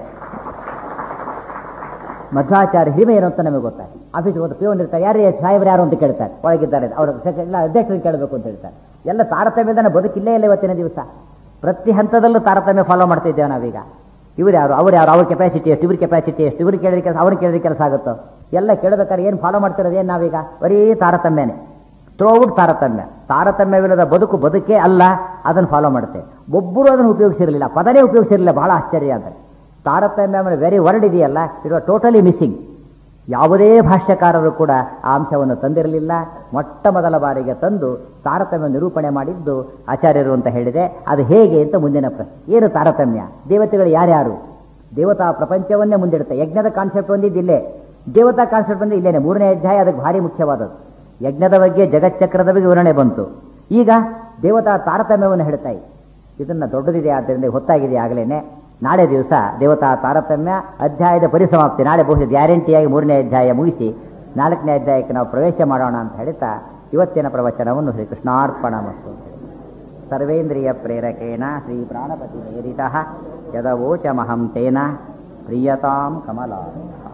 Speaker 1: ಮಧ್ವಾಚಾರ್ಯ ಹಿರಿಮೆ ಏನು ಅಂತ ನಮಗೆ ಗೊತ್ತಾಯ್ತು ಆಫೀಸ್ಗೆ ಹೋದ ಪಿಯೋನ್ ಇರ್ತಾರೆ ಯಾರೇ ಸಾಹೇಬ್ರು ಯಾರು ಅಂತ ಕೇಳ್ತಾರೆ ಒಳಗಿದ್ದಾರೆ ಅವ್ರ ಎಲ್ಲ ಅಧ್ಯಕ್ಷರನ್ನು ಕೇಳಬೇಕು ಅಂತ ಹೇಳ್ತಾರೆ ಎಲ್ಲ ತಾರತಮ್ಯದ ಬದುಕಿಲ್ಲೇ ಇಲ್ಲ ಇವತ್ತಿನ ದಿವಸ ಪ್ರತಿ ಹಂತದಲ್ಲೂ ತಾರತಮ್ಯ ಫಾಲೋ ಮಾಡ್ತಿದ್ದೇವೆ ನಾವೀಗ ಇವ್ರು ಯಾರು ಅವ್ರು ಯಾರು ಅವ್ರ ಕೆಪಾಸಿಟಿ ಎಷ್ಟು ಇವ್ರ ಕೆಪಾಸಿಟಿ ಎಷ್ಟು ಇವ್ರು ಕೇಳಿದ ಕೆಲಸ ಅವ್ರು ಕೇಳಿದ ಕೆಲಸ ಆಗುತ್ತೋ ಎಲ್ಲ ಕೇಳಬೇಕಾದ್ರೆ ಏನು ಫಾಲೋ ಮಾಡ್ತಿರೋದು ಏನು ನಾವೀಗ ಬರೀ ತಾರತಮ್ಯನೇ ಥ್ರೋಔಟ್ ತಾರತಮ್ಯ ತಾರತಮ್ಯವಿಲ್ಲದ ಬದುಕು ಬದುಕೇ ಅಲ್ಲ ಅದನ್ನು ಫಾಲೋ ಮಾಡುತ್ತೆ ಒಬ್ಬರು ಅದನ್ನು ಉಪಯೋಗಿಸಿರಲಿಲ್ಲ ಪದನೇ ಉಪಯೋಗಿಸಿರಲಿಲ್ಲ ಬಹಳ ಆಶ್ಚರ್ಯ ಅಂದರೆ ತಾರತಮ್ಯ ಅಂದರೆ ವೆರಿ ವರ್ಡ್ ಇದೆಯಲ್ಲ ಇಟ್ ಟೋಟಲಿ ಮಿಸ್ಸಿಂಗ್ ಯಾವುದೇ ಭಾಷ್ಯಕಾರರು ಕೂಡ ಆ ಅಂಶವನ್ನು ತಂದಿರಲಿಲ್ಲ ಮೊಟ್ಟ ಮೊದಲ ಬಾರಿಗೆ ತಂದು ತಾರತಮ್ಯ ನಿರೂಪಣೆ ಮಾಡಿದ್ದು ಆಚಾರ್ಯರು ಅಂತ ಹೇಳಿದೆ ಅದು ಹೇಗೆ ಅಂತ ಮುಂದಿನ ಪ್ರಶ್ನೆ ಏನು ತಾರತಮ್ಯ ದೇವತೆಗಳು ಯಾರ್ಯಾರು ದೇವತಾ ಪ್ರಪಂಚವನ್ನೇ ಮುಂದಿಡುತ್ತೆ ಯಜ್ಞದ ಕಾನ್ಸೆಪ್ಟ್ ಒಂದಿದ್ದಿಲ್ಲೇ ದೇವತಾ ಕಾನ್ಸೆಪ್ಟ್ ಬಂದು ಇಲ್ಲೇನೆ ಮೂರನೇ ಅಧ್ಯಾಯ ಅದಕ್ಕೆ ಭಾರಿ ಮುಖ್ಯವಾದದ್ದು ಯಜ್ಞದ ಬಗ್ಗೆ ಜಗಚ್ಚಕ್ರದ ಬಗ್ಗೆ ವಿವರಣೆ ಬಂತು ಈಗ ದೇವತಾ ತಾರತಮ್ಯವನ್ನು ಹೇಳ್ತಾ ಇದೆ ಇದನ್ನ ದೊಡ್ಡದಿದೆ ಆದ್ದರಿಂದ ಹೊತ್ತಾಗಿದೆ ಆಗಲೇನೆ ನಾಳೆ ದಿವಸ ದೇವತಾ ತಾರತಮ್ಯ ಅಧ್ಯಾಯದ ಪರಿಸಮಾಪ್ತಿ ನಾಳೆ ಬಹುಶಃ ಗ್ಯಾರಂಟಿಯಾಗಿ ಮೂರನೇ ಅಧ್ಯಾಯ ಮುಗಿಸಿ ನಾಲ್ಕನೇ ಅಧ್ಯಾಯಕ್ಕೆ ನಾವು ಪ್ರವೇಶ ಮಾಡೋಣ ಅಂತ ಹೇಳ್ತಾ ಇವತ್ತಿನ ಪ್ರವಚನವನ್ನು ಶ್ರೀ ಕೃಷ್ಣಾರ್ಪಣ ಮತ್ತು ಸರ್ವೇಂದ್ರಿಯ ಪ್ರೇರಕೇಣ ಶ್ರೀ ಪ್ರಾಣಪತಿ ನೇರಿತ ಯದವೋಚಮಹಂ ತೇನ ಪ್ರಿಯತಾಂ ಕಮಲಾ